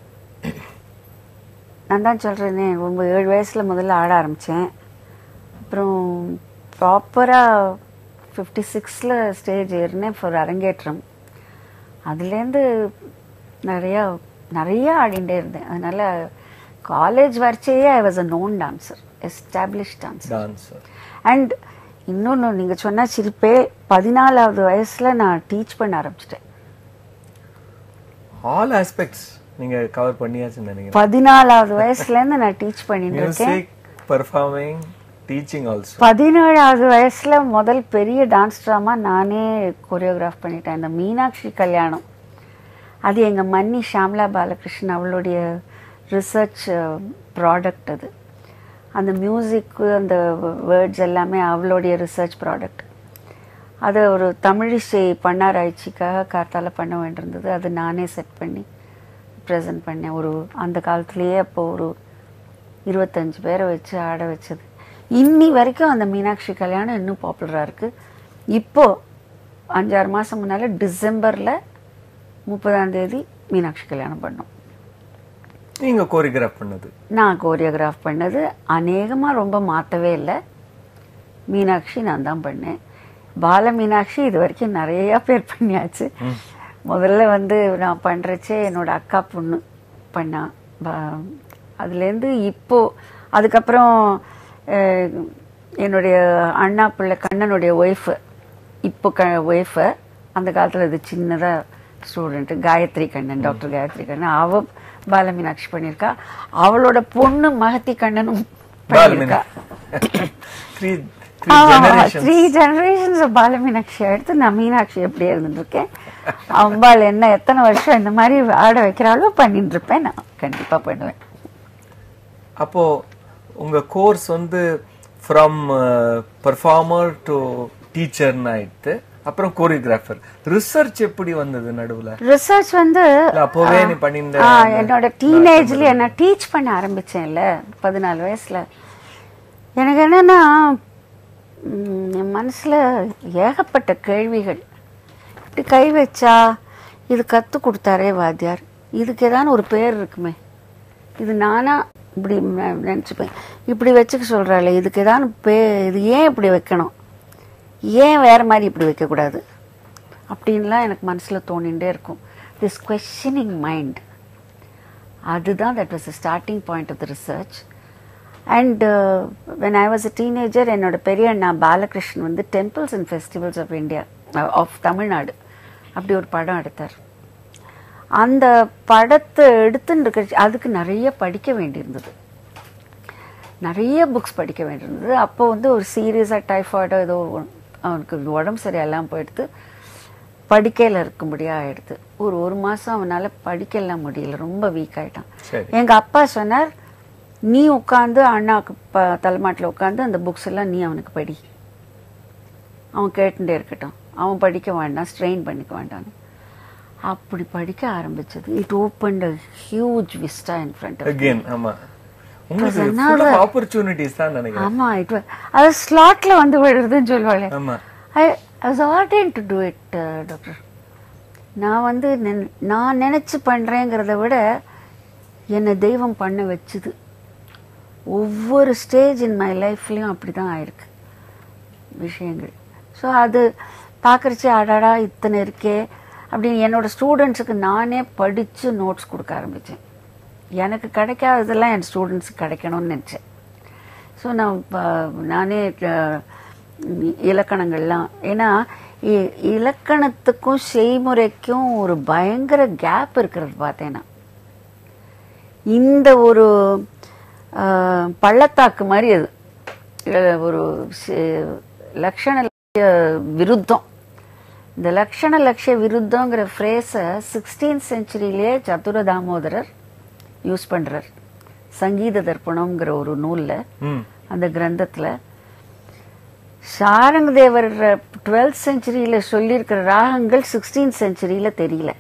நான் தான் சொல்கிறேனே ரொம்ப ஏழு வயசில் முதல்ல ஆட ஆரம்பித்தேன் அப்புறம் ப்ராப்பராக ஃபிஃப்டி சிக்ஸில் ஸ்டேஜ் ஏறினேன் ஃபார் அரங்கேற்றம் அதுலேருந்து நிறையா நிறைய ஆடிண்டே இருந்தேன் அதனால் காலேஜ் வரைச்சேயே I was a known dancer establish dancer dancer and இன்னொன்று நீங்கள் சொன்ன சிரிப்பே பதினாலாவது வயசில் நான் டீச் பண்ண ஆரம்பிச்சிட்டேன் ஆல் ஆஸ்பெக்ட்ஸ் நீங்க கவர் பண்ணியாச்சுன்னு நினைக்கிறேன் பதினாலாவது வயசுலேருந்து நான் டீச் பண்ணிட்டு இருக்கேன் மியூசிக் பெர்ஃபார்மிங் டீச்சிங் ஆல்சோ பதினேழாவது வயசுல முதல் பெரிய டான்ஸ் ட்ராமா நானே கொரியோகிராஃப் பண்ணிட்டேன் இந்த மீனாட்சி கல்யாணம் அது எங்க மன்னி ஷாம்லா பாலகிருஷ்ணன் அவளுடைய ரிசர்ச் ப்ராடக்ட் அது அந்த மியூசிக்கு அந்த வேர்ட்ஸ் எல்லாமே அவளுடைய ரிசர்ச் ப்ராடக்ட் அது ஒரு தமிழிசை பண்ணாராய்ச்சிக்காக கார்த்தால பண்ண வேண்டியிருந்தது அது நானே செட் பண்ணி ப்ரெசென்ட் பண்ணேன் ஒரு அந்த காலத்துலேயே அப்போ ஒரு இருபத்தஞ்சு பேரை வச்சு ஆட வச்சது இன்னி வரைக்கும் அந்த மீனாட்சி கல்யாணம் இன்னும் பாப்புலராக இருக்குது இப்போ அஞ்சாறு மாதம் முன்னால் டிசம்பரில் முப்பதாம் தேதி மீனாட்சி கல்யாணம் பண்ணோம் நீங்க கோரியோகிராஃப் பண்ணது நான் கோரியோகிராஃப் பண்ணது அநேகமாக ரொம்ப மாற்றவே இல்லை மீனாட்சி நான் தான் பண்ணேன் பால மீனாட்சி இது வரைக்கும் நிறையா பேர் பண்ணியாச்சு முதல்ல வந்து நான் பண்ணுறச்சே என்னோட அக்கா பொண்ணு பண்ணா பா- அதுலேருந்து இப்போ அதுக்கப்புறம் அஹ், என்னுடைய அண்ணா பிள்ளை கண்ணனுடைய ஒய்ஃபு இப்போ க ஒய்ஃபு அந்த காலத்தில் இது சின்னதாக ஸ்டூடெண்ட்டு காயத்ரி கண்ணன் டாக்டர் காயத்ரி கண்ணன் அவ பால மீனாட்சி பண்ணியிருக்கா அவளோட பொண்ணு மகத்தி கண்ணனும் பண்ணியிருக்கா three three generation three generations Bala Meenakshi எடுத்து நான் மீனாட்சி எப்படியே இருந்துருக்கேன் அம்பாள் என்ன எத்தனை வருஷம் இந்த மாதிரி ஆட வைக்கிறாளோ பண்ணிட்டு இருப்பேன் நான் கண்டிப்பா பண்ணுவேன் அப்போ உங்க கோர்ஸ் வந்து ஃப்ரம் பெர்ஃபார்மர் டு டீச்சர்னு ஆயிடுத்து அப்புறம் கோரியோகிராஃபர் ரிசர்ச் எப்படி வந்தது நடுவுல ரிசர்ச் வந்து இல்ல, அப்போவே நீ பண்ணியிருந்த ஆ, அந்த என்னோட டீனேஜ்ல நான் டீச் பண்ண ஆரம்பிச்சேன்ல பதினாலு வயசுல எனக்கு என்னன்னா ம், என் மனசுல ஏகப்பட்ட கேள்விகள் இப்படி கை வச்சா இது கத்து கொடுத்தாரே வாத்தியார் இதுக்கு ஏதாவது ஒரு பேர் இருக்குமே இது நானா இப்படி நெ- நினைச்சுப்பேன் இப்படி வச்சுக்க சொல்றாளே இதுக்கு ஏதாவது பே இது ஏன் இப்படி வைக்கணும் ஏன் வேற மாதிரி இப்படி வைக்கக்கூடாது அப்படின்லாம் எனக்கு மனசில் தோணிகிட்டே இருக்கும் திஸ் கொஷனிங் மைண்ட் அதுதான் that was starting point of the research and when I was a teenager என்னோட பெரிய அண்ணா பாலகிருஷ்ணன் வந்து temples and festivals of India of Tamil Nadu அப்படி ஒரு படம் எடுத்தார் அந்த படத்தை எடுத்துன்னு இருக்க அதுக்கு நிறைய படிக்க வேண்டியிருந்தது நிறைய புக்ஸ் படிக்க வேண்டியிருந்தது அப்போ வந்து ஒரு சீரியஸாக டைஃபாய்டோ ஏதோ ஒண்ணு, அவனுக்கு உடம்பு சரியில்லாமல் போயிடுத்து படிக்கையில் இருக்கும்படியாக ஆயிடுது ஒரு ஒரு மாதம் அவனால் படிக்கலாம் முடியல ரொம்ப வீக் ஆயிட்டான் சரி. எங்கள் அப்பா சொன்னார் நீ உட்காந்து அண்ணாக்கு ப தலைமாட்டில் உட்காந்து அந்த புக்ஸ் எல்லாம் நீ அவனுக்கு படி அவன் கேட்டுட்டே இருக்கட்டும் அவன் படிக்க வேண்டாம் ஸ்ட்ரெயின் பண்ணிக்க வேண்டாம்னு அப்படி படிக்க ஆரம்பிச்சது it open a huge vista in front again ஆமா உங்களுக்கு Because full of another- opportunities தான் நினைக்கிறேன் ஆமா இட் அது ஸ்லாட்ல வந்து விழுறதுன்னு சொல்லுவாளே ஆமா I was ordain to do it doctor நான் வந்து நின்- நான் நினைச்சு பண்றேங்கிறத விட என்னை தெய்வம் பண்ண வச்சுது ஒவ்வொரு ஸ்டேஜ் இன் மை லைஃப்லயும் அப்படிதான் ஆயிருக்கு விஷயங்கள் ஸோ அது பார்க்கறச்சு அடாடா இத்தனை இருக்கே அப்படின்னு என்னோட ஸ்டூடெண்ட்ஸுக்கு நானே படித்து நோட்ஸ் கொடுக்க ஆரம்பித்தேன் எனக்கு கிடைக்காததெல்லாம் என் ஸ்டூடெண்ட்ஸுக்கு கிடைக்கணும்னு நினச்சேன் ஸோ நான் ப- நானே அஹ், இலக்கணங்கள்லாம் ஏன்னா இ- இலக்கணத்துக்கும் செய்முறைக்கும் ஒரு பயங்கர கேப் இருக்கிறது பார்த்தேன்னா இந்த ஒரு அஹ், பள்ளத்தாக்கு மாதிரி அது அஹ், ஒரு சி- லக்ஷண லட்சிய விருத்தம் இந்த லக்ஷண லட்சிய விருத்தங்கிற ஃப்ரேஸை சிக்ஸ்டீன் செஞ்சுரியிலேயே சதுர தாமோதரர் யூஸ் பண்றார் சங்கீத தர்ப்பணம்ங்கிற ஒரு நூல்ல ம் அந்த கிரந்தத்துல சாரங்க தேவர் டுவெல்த் செஞ்சுரியில சொல்லியிருக்கிற ராகங்கள் சிக்ஸ்டீன் செஞ்சுரியில தெரியல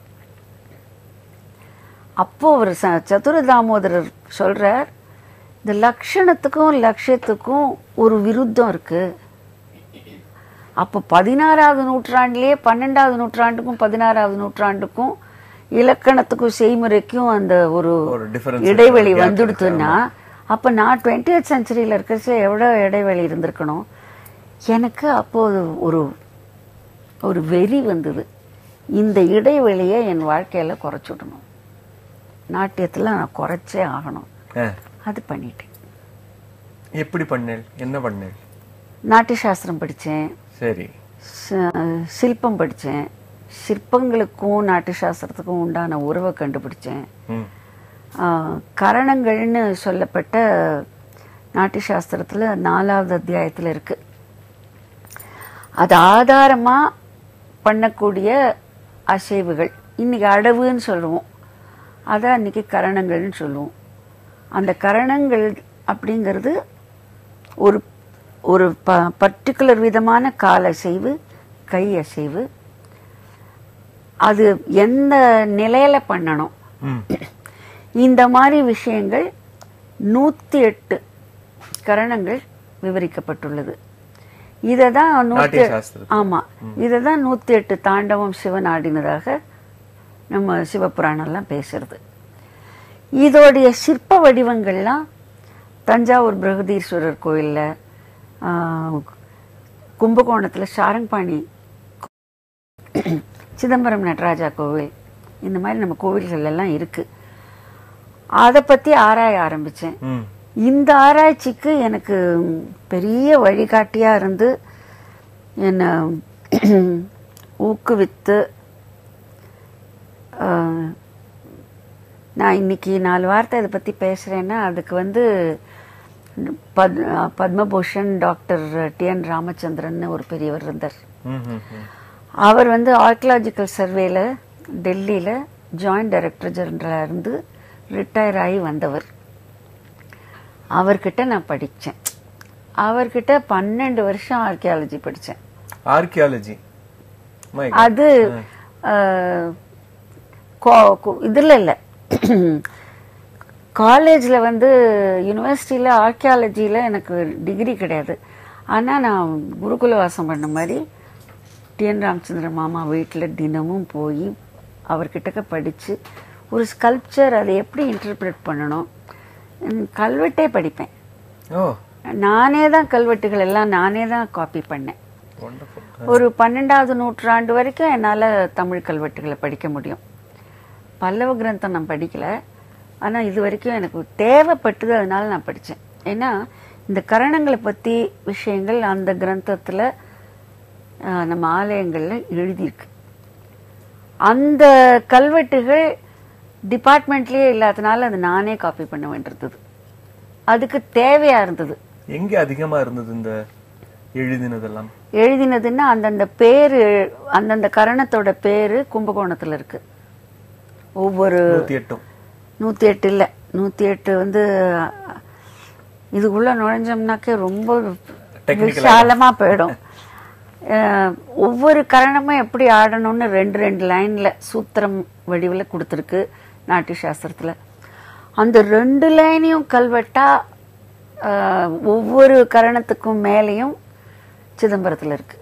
அப்போ அவர் ச- சதுர தாமோதரர் சொல்றார் இந்த லக்ஷணத்துக்கும் லட்சியத்துக்கும் ஒரு விருத்தம் இருக்கு அப்போ பதினாறாவது நூற்றாண்டிலேயே பன்னெண்டாவது நூற்றாண்டுக்கும் பதினாறாவது நூற்றாண்டுக்கும் இலக்கணத்துக்கும் செய்முறைக்கும் அந்த ஒரு ஒரு difference இடைவெளி இருக்கு, gap வந்துடுத்துன்னா அப்ப நான் டுவெண்ட்டி எய்த் செஞ்சுரியில் இருக்கிறச்ச எவ்வளோ இடைவெளி இருந்திருக்கணும் எனக்கு அப்போ ஒரு ஒரு வெறி வந்தது இந்த இடைவெளியை என் வாழ்க்கையில குறைச்சுடணும் நாட்டியத்துல நான் குறைச்சே ஆகணும் ஆ. அது பண்ணிட்டேன் எப்படி பண்ணேள் என்ன பண்ணேள் நாட்டிய சாஸ்திரம் படித்தேன் சரி சிற்பம் படித்தேன் சிற்பங்களுக்கும் நாட்டிய சாஸ்திரத்துக்கும் உண்டான உறவை கண்டுபிடிச்சேன் ம் ஆஹ், கரணங்கள்னு சொல்லப்பட்ட நாட்டிய சாஸ்திரத்துல நாலாவது அத்தியாயத்துல இருக்கு அது ஆதாரமா பண்ணக்கூடிய அசைவுகள் இன்னைக்கு அடவுன்னு சொல்லுவோம் அதை அன்னைக்கு கரணங்கள்னு சொல்லுவோம் அந்த கரணங்கள் அப்படிங்கிறது ஒரு ஒரு ப பர்டிகுலர் விதமான கால் அசைவு கை அசைவு அது எந்த நிலையில பண்ணணும் ம் இந்த மாதிரி விஷயங்கள் நூத்தி எட்டு கரணங்கள் விவரிக்கப்பட்டுள்ளது இதை தான் நூத்தி நாட்டிய சாஸ்திரத்துல. ஆமா இதை தான் நூத்தி எட்டு தாண்டவம் சிவன் ஆடினதாக நம்ம சிவபுராணம்லாம் பேசுறது இதோடைய சிற்ப வடிவங்கள்லாம் தஞ்சாவூர் பிரகதீஸ்வரர் கோயில்ல ஆஹ், கும்பகோணத்துல சாரங்பாணி சிதம்பரம் நடராஜா கோவில் இந்த மாதிரி நம்ம கோவில்கள் எல்லாம் இருக்கு அதை பத்தி ஆராய ஆரம்பிச்சேன் ம் இந்த ஆராய்ச்சிக்கு எனக்கு பெரிய வழிகாட்டியா இருந்து என்னை ஊக்குவித்து ஆஹ், நான் இன்னைக்கு நாலு வார்த்தை இதை பத்தி பேசுறேன்னா அதுக்கு வந்து பத் Padma Bhushan doctor T N Ramachandran ஒரு பெரியவர் இருந்தார் ம் ம் ம். அவர் வந்து ஆர்கியலாஜிக்கல் சர்வேல டெல்லியில ஜாயிண்ட் டைரக்டர் ஜெனரலாக இருந்து ரிட்டையர் ஆகி வந்தவர் அவர்கிட்ட நான் படித்தேன் அவர்கிட்ட பன்னெண்டு வருஷம் ஆர்கியாலஜி படித்தேன் ஆர்கியாலஜி மை அது அஹ், கோ- கோ- இதுல இல்ல காலேஜ்ல வந்து யூனிவர்சிட்டியில ஆர்கியாலஜியில எனக்கு டிகிரி கிடையாது ஆனா நான் குருகுல வாசம் பண்ண மாதிரி டிஎன் ராமச்சந்திர மாமா வீட்டில் தினமும் போய் அவர்கிட்டக்க படிச்சு ஒரு ஸ்கல்ப்சர் அதை எப்படி இன்டர்பிரேட் பண்ணணும் உம், கல்வெட்டே படிப்பேன் ஓ நானே தான் கல்வெட்டுகள் எல்லாம் நானே தான் காப்பி பண்ணேன் வண்டர்ஃபுல் ஒரு பன்னெண்டாவது நூற்றாண்டு வரைக்கும் என்னால தமிழ் கல்வெட்டுகளை படிக்க முடியும் பல்லவ கிரந்தம் நான் படிக்கல ஆனா இது வரைக்கும் எனக்கு தேவைப்பட்டது அதனால நான் படிச்சேன் ஏன்னா இந்த கரணங்களை பத்தி விஷயங்கள் அந்த கிரந்தத்துல ஆஹ், நம்ம ஆலயங்கள்ல எழுதியிருக்கு அந்த கல்வெட்டுகள் டிபார்ட்மெண்ட்லயே இல்லாதனால அது நானே காப்பி பண்ண வேண்டியிருந்தது அதுக்கு தேவையா இருந்தது எங்க அதிகமா இருந்தது இந்த எழுதினதெல்லாம் எழுதினதுன்னா அந்தந்த பேரு அந்தந்த கரணத்தோட பேரு கும்பகோணத்துல இருக்கு ஒவ்வொரு நூத்தி எட்டும் நூத்தி எட்டு இல்ல நூற்றி எட்டு வந்து இதுக்குள்ள நுழைஞ்சோம்னாக்கே ரொம்ப Technical விசாலமா போயிடும் அஹ், ஒவ்வொரு கரணமும் எப்படி ஆடணும்னு ரெண்டு ரெண்டு லைன்ல சூத்திரம் வடிவில் கொடுத்துருக்கு நாட்டிய சாஸ்திரத்துல அந்த ரெண்டு லைனையும் கல்வெட்டா அஹ், ஒவ்வொரு கரணத்துக்கும் மேலேயும் சிதம்பரத்துல இருக்கு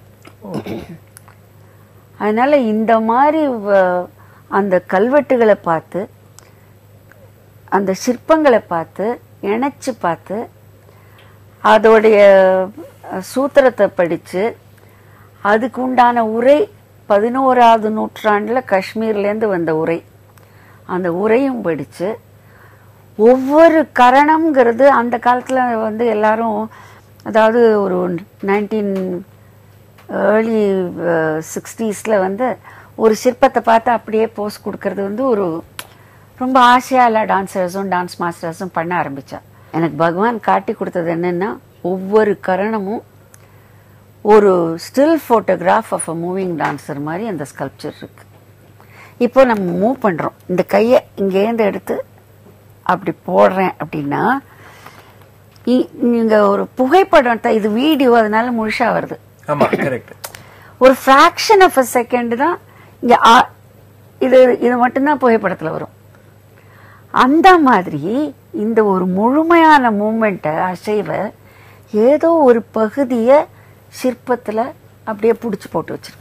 அதனால இந்த மாதிரி வ- அந்த கல்வெட்டுகளை பார்த்து அந்த சிற்பங்களை பார்த்து இணைச்சு பார்த்து அதோடைய அஹ், சூத்திரத்தை படித்து அதுக்கு உண்டான உரை பதினோராவது நூற்றாண்டில் காஷ்மீர்லேருந்து வந்த உரை அந்த உரையும் படித்து ஒவ்வொரு கரணம்ங்கிறது அந்த காலத்தில் வந்து எல்லாரும் அதாவது ஒரு நைன்டீன் ஏர்லி சிக்ஸ்டீஸில் வந்து ஒரு சிற்பத்தை பார்த்து அப்படியே போஸ் கொடுக்கறது வந்து ஒரு ரொம்ப ஆசையாக எல்லா டான்சர்ஸும் டான்ஸ் மாஸ்டர்ஸும் பண்ண ஆரம்பித்தா எனக்கு பகவான் காட்டி கொடுத்தது என்னென்னா ஒவ்வொரு கரணமும் ஒரு still photograph of a moving dancer மாதிரி அந்த ஸ்கல்ப்சர் இருக்கு இப்போ நம்ம மூவ் பண்ணுறோம் இந்த கையை இங்கேருந்து எடுத்து அப்படி போடுறேன் அப்படின்னா இ- நீங்க ஒரு புகைப்படம் த- இது வீடியோ அதனால முழுசா வருது ஆமா கரெக்ட் ஒரு ஃப்ராக்ஷன் ஆஃப் அ செகண்ட் தான் இங்க ஆ- இது இது மட்டும்தான் புகைப்படத்துல வரும் அந்த மாதிரி இந்த ஒரு முழுமையான மூமெண்ட்டை அசைவ ஏதோ ஒரு பகுதியை சிற்பத்துல அப்படியே பிடிச்சி போட்டு வச்சிருக்கு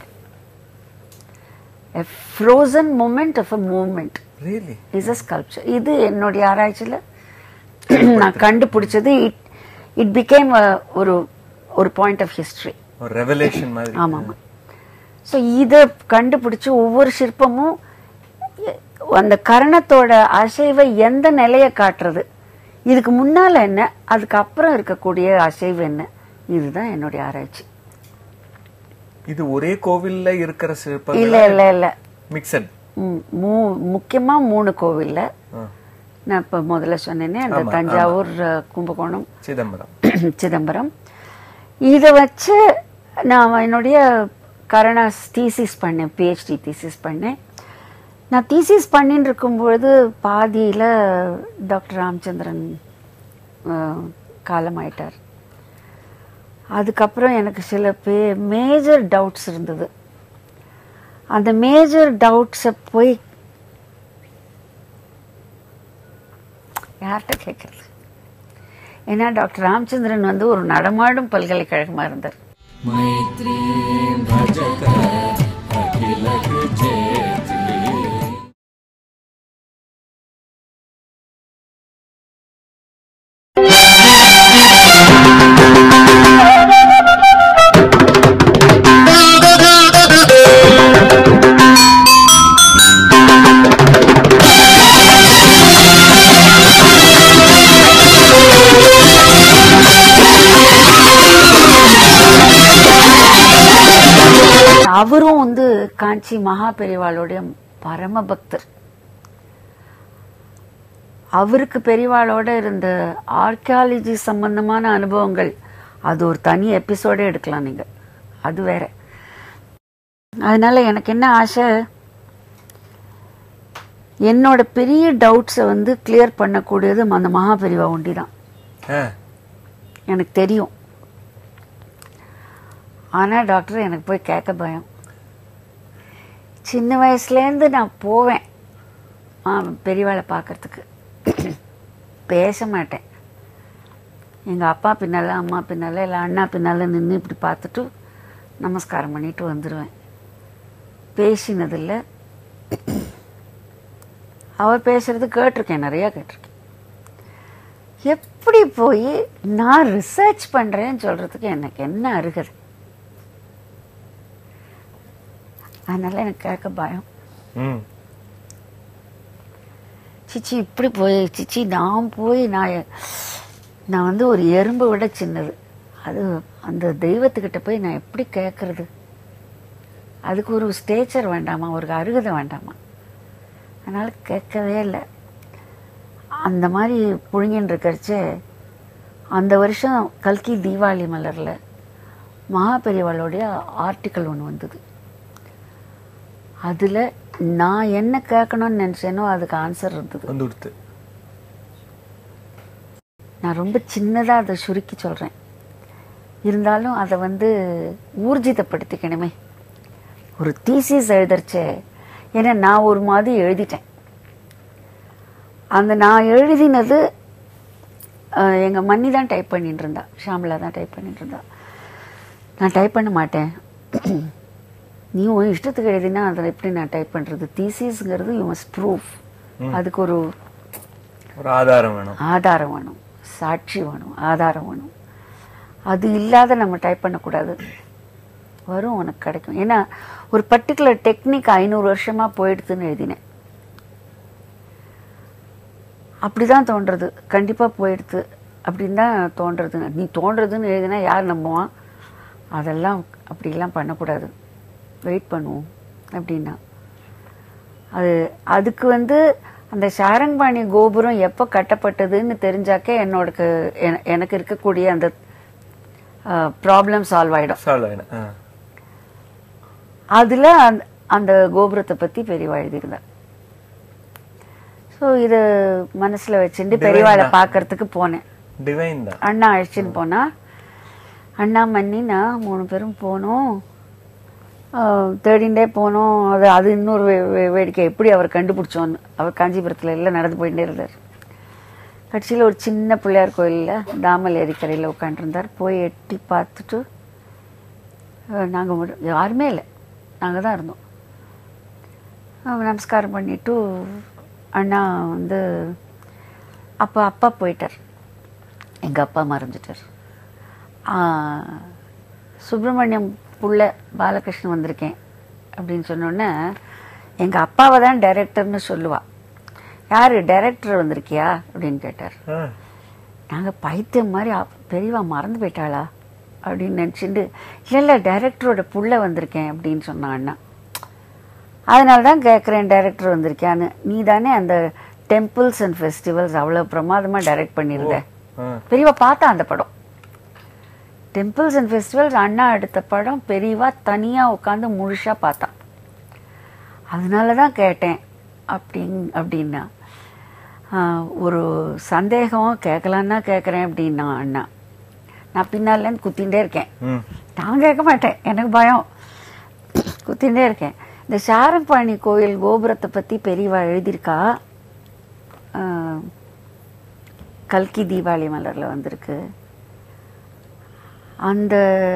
frozen moment of a moment really is a sculpture இது என்னுடைய ஆராய்ச்சியில் நான் கண்டுபிடிச்சது இட் இட் பிகேம் ஒரு ஒரு பாயிண்ட் ஆஃப் ஹிஸ்டரி ஒரு ரெவலேஷன் மாதிரி ஆமாம் ஸோ இதை கண்டுபிடிச்சு ஒவ்வொரு சிற்பமும் எ- அந்த கரணத்தோட அசைவை எந்த நிலையை காட்டுறது இதுக்கு முன்னால என்ன அதுக்கு அப்புறம் இருக்கக்கூடிய அசைவு என்ன இதுதான் என்னுடைய ஆராய்ச்சி இது ஒரே கோவில்ல இருக்கிற இல்ல சிற்பங்கள் இல்ல இல்ல மிக்சட் ம், மூ- முக்கியமா மூணு கோவில்ல நான் இப்ப முதல்ல சொன்னேனே அந்த ஆமா, தஞ்சாவூர் அஹ், கும்பகோணம் சிதம்பரம் சிதம்பரம் இதை வச்சு நான் என்னுடைய கரண தீசிஸ் பண்ணேன் பிஹெச்டி தீசிஸ் பண்ணேன் நான் தீசிஸ் பண்ணின்னு இருக்கும்பொழுது பாதியில் டாக்டர் ராமச்சந்திரன் அஹ், காலமாயிட்டார் அதுக்கப்புறம் எனக்கு சில பே மேஜர் டவுட்ஸ் இருந்தது அந்த மேஜர் டவுட்ஸை போய் யார்கிட்ட கேட்கறது ஏன்னா டாக்டர் ராமச்சந்திரன் வந்து ஒரு நடமாடும் பல்கலைக்கழகமா இருந்தார் मैत्रीं भजत अखिलकृजेति அவரும் வந்து காஞ்சி மகா பெரிவாளுடைய பரம பக்தர் அவருக்கு பெரிவாளோட இருந்த ஆர்கியாலஜி சம்பந்தமான அனுபவங்கள் அது ஒரு தனி எபிசோடே எடுக்கலாம் நீங்க அது வேற அதனால எனக்கு என்ன ஆசை என்னோட பெரிய டவுட்ஸை வந்து கிளியர் பண்ணக்கூடியது அந்த மகா பெரிவா ஒண்டி தான் ஆ, எனக்கு தெரியும் ஆனா டாக்டர் எனக்கு போய் கேட்க பயம் சின்ன வயசுலேருந்து நான் போவேன் ஆ பெரியவாளை பார்க்கறதுக்கு பேச மாட்டேன் எங்கள் அப்பா பின்னால் அம்மா பின்னால் இல்லை அண்ணா பின்னால் நின்று இப்படி பார்த்துட்டு நமஸ்காரம் பண்ணிட்டு வந்துடுவேன் பேசினதில்லை அவர் பேசுறது கேட்டிருக்கேன் நிறையா கேட்டிருக்கேன் எப்படி போய் நான் ரிசர்ச் பண்றேன்னு சொல்றதுக்கு எனக்கு என்ன அருகது அதனால எனக்கு கேட்க பயம் ம் சிச்சி இப்படி போய் சிச்சி நான் போய் நான் எ- நான் வந்து ஒரு எறும்பை விட சின்னது அது அந்த தெய்வத்துக்கிட்ட போய் நான் எப்படி கேட்கறது அதுக்கு ஒரு ஸ்டேச்சர் வேண்டாமா ஒரு அருகதை வேண்டாமா அதனால கேட்கவே இல்லை அந்த மாதிரி புழுங்கின்னு இருக்கறச்சே அந்த வருஷம் கல்கி தீபாவளி மலரில் மகாபெரியவாளுடைய ஆர்டிக்கல் ஒன்று வந்தது அதில் நான் என்ன கேட்கணும்னு நினச்சேனோ அதுக்கு ஆன்சர் இருந்தது வந்து கொடுத்து நான் ரொம்ப சின்னதாக அதை சுருக்கி சொல்கிறேன் இருந்தாலும் அதை வந்து ஊர்ஜிதப்படுத்திக்கணுமே ஒரு தீசிஸ் எழுதுறச்சே ஏன்னா நான் ஒரு மாதிரி எழுதிட்டேன் அந்த நான் எழுதினது அஹ், எங்க மன்னி தான் டைப் பண்ணிட்டு இருந்தா ஷாம்லா தான் டைப் பண்ணிட்டு இருந்தா நான் டைப் பண்ண மாட்டேன் நீ உன் இஷ்டத்துக்கு எழுதினா அதை எப்படி நான் டைப் பண்றது தீசிஸ்ங்கிறது யூ மஸ்ட் ப்ரூஃப் அதுக்கு ஒரு ஒரு ஆதாரம் வேணும் ஆதாரம் வேணும் சாட்சி வேணும் ஆதாரம் வேணும் அது இல்லாத நம்ம டைப் பண்ணக்கூடாது வரும் உனக்கு கிடைக்கும் ஏன்னா ஒரு பர்டிகுலர் டெக்னிக் ஐநூறு வருஷமா போயிடுதுன்னு எழுதினேன் அப்படிதான் தோன்றது கண்டிப்பா போயிடுது அப்படின்னு தான் தோன்றது நீ தோன்றதுன்னு எழுதினா யார் நம்புவான் அதெல்லாம் அப்படிலாம் பண்ணக்கூடாது வெயிட் பண்ணுவோம் அப்படின்னா அது அதுக்கு வந்து அந்த சாரங்பாணி கோபுரம் எப்போ கட்டப்பட்டதுன்னு தெரிஞ்சாக்கே என்னோட என- எனக்கு இருக்கக்கூடிய அந்த ப்ராப்ளம் சால்வ் ஆயிடும் சால்வ் ஆயிடும் ஆ. அதுல அந்த- அந்த கோபுரத்தை பத்தி பெரியவா எழுதியிருந்தார் ஸோ இது மனசுல வச்சுட்டு பெரியவாளை பார்க்கறதுக்கு போனேன் டிவைன் தான் அண்ணா அழைச்சின்னு போனா அண்ணா மன்னி நான் மூணு பேரும் போனோம் ஆஹ் தேடிண்டே போனோம் அது அது இன்னொரு வே- வே- வேடிக்கை எப்படி அவர் கண்டுபிடிச்சோன்னு அவர் காஞ்சிபுரத்துல எல்லாம் நடந்து போயிட்டே இருந்தார் கட்சியில் ஒரு சின்ன பிள்ளையார் கோயிலில் தாமல் ஏரிக்கரையில் உட்காந்துருந்தார் போய் எட்டி பார்த்துட்டு நாங்கள் யாருமே இல்லை நாங்கள் தான் இருந்தோம் அஹ் நமஸ்காரம் பண்ணிட்டு அண்ணா வந்து அப்போ அப்பா போயிட்டார் எங்கள் அப்பா மறைஞ்சிட்டார் ஆஹ், சுப்பிரமணியம் புள்ள பாலகிருஷ்ணன் வந்திருக்கேன் அப்படின்னு சொன்னோன்னே எங்கள் அப்பாவை தான் டைரக்டர்னு சொல்லுவா யார் டைரக்டர் வந்திருக்கியா அப்படின்னு கேட்டார் ஆ. நாங்கள் பைத்தியம் மாதிரி அப்- பெரியவா மறந்து போயிட்டாளா அப்படின்னு நினச்சிட்டு இல்லை இல்லை டைரக்டரோட புள்ள வந்திருக்கேன் அப்படின்னு சொன்னான் அண்ணா அதனால தான் கேட்குறேன் டைரக்டர் வந்திருக்கியான்னு நீ தானே அந்த டெம்பிள்ஸ் அண்ட் ஃபெஸ்டிவல்ஸ் அவ்வளோ பிரமாதமாக டைரக்ட் பண்ணியிருந்த ஆ. பெரியவா பார்த்தா அந்த படம் டெம்பிள்ஸ் அண்ட் ஃபெஸ்டிவல்ஸ் அண்ணா எடுத்த படம் பெரியவா தனியாக உட்காந்து முழுசாக பார்த்தான் அதனால தான் கேட்டேன் அப்படிங் அப்படின்னா ஆஹ், ஒரு சந்தேகம் கேட்கலான்னா கேட்குறேன் அப்படின்னா அண்ணா நான் பின்னாலேருந்து குத்திகிட்டே இருக்கேன் ம். நான் கேட்க மாட்டேன் எனக்கு பயம் குத்திகிட்டே இருக்கேன் இந்த சாரப்பாணி கோயில் கோபுரத்தை பற்றி பெரியவா எழுதியிருக்கா ஆஹ், கல்கி தீபாவளி மலரில் வந்திருக்கு அந்த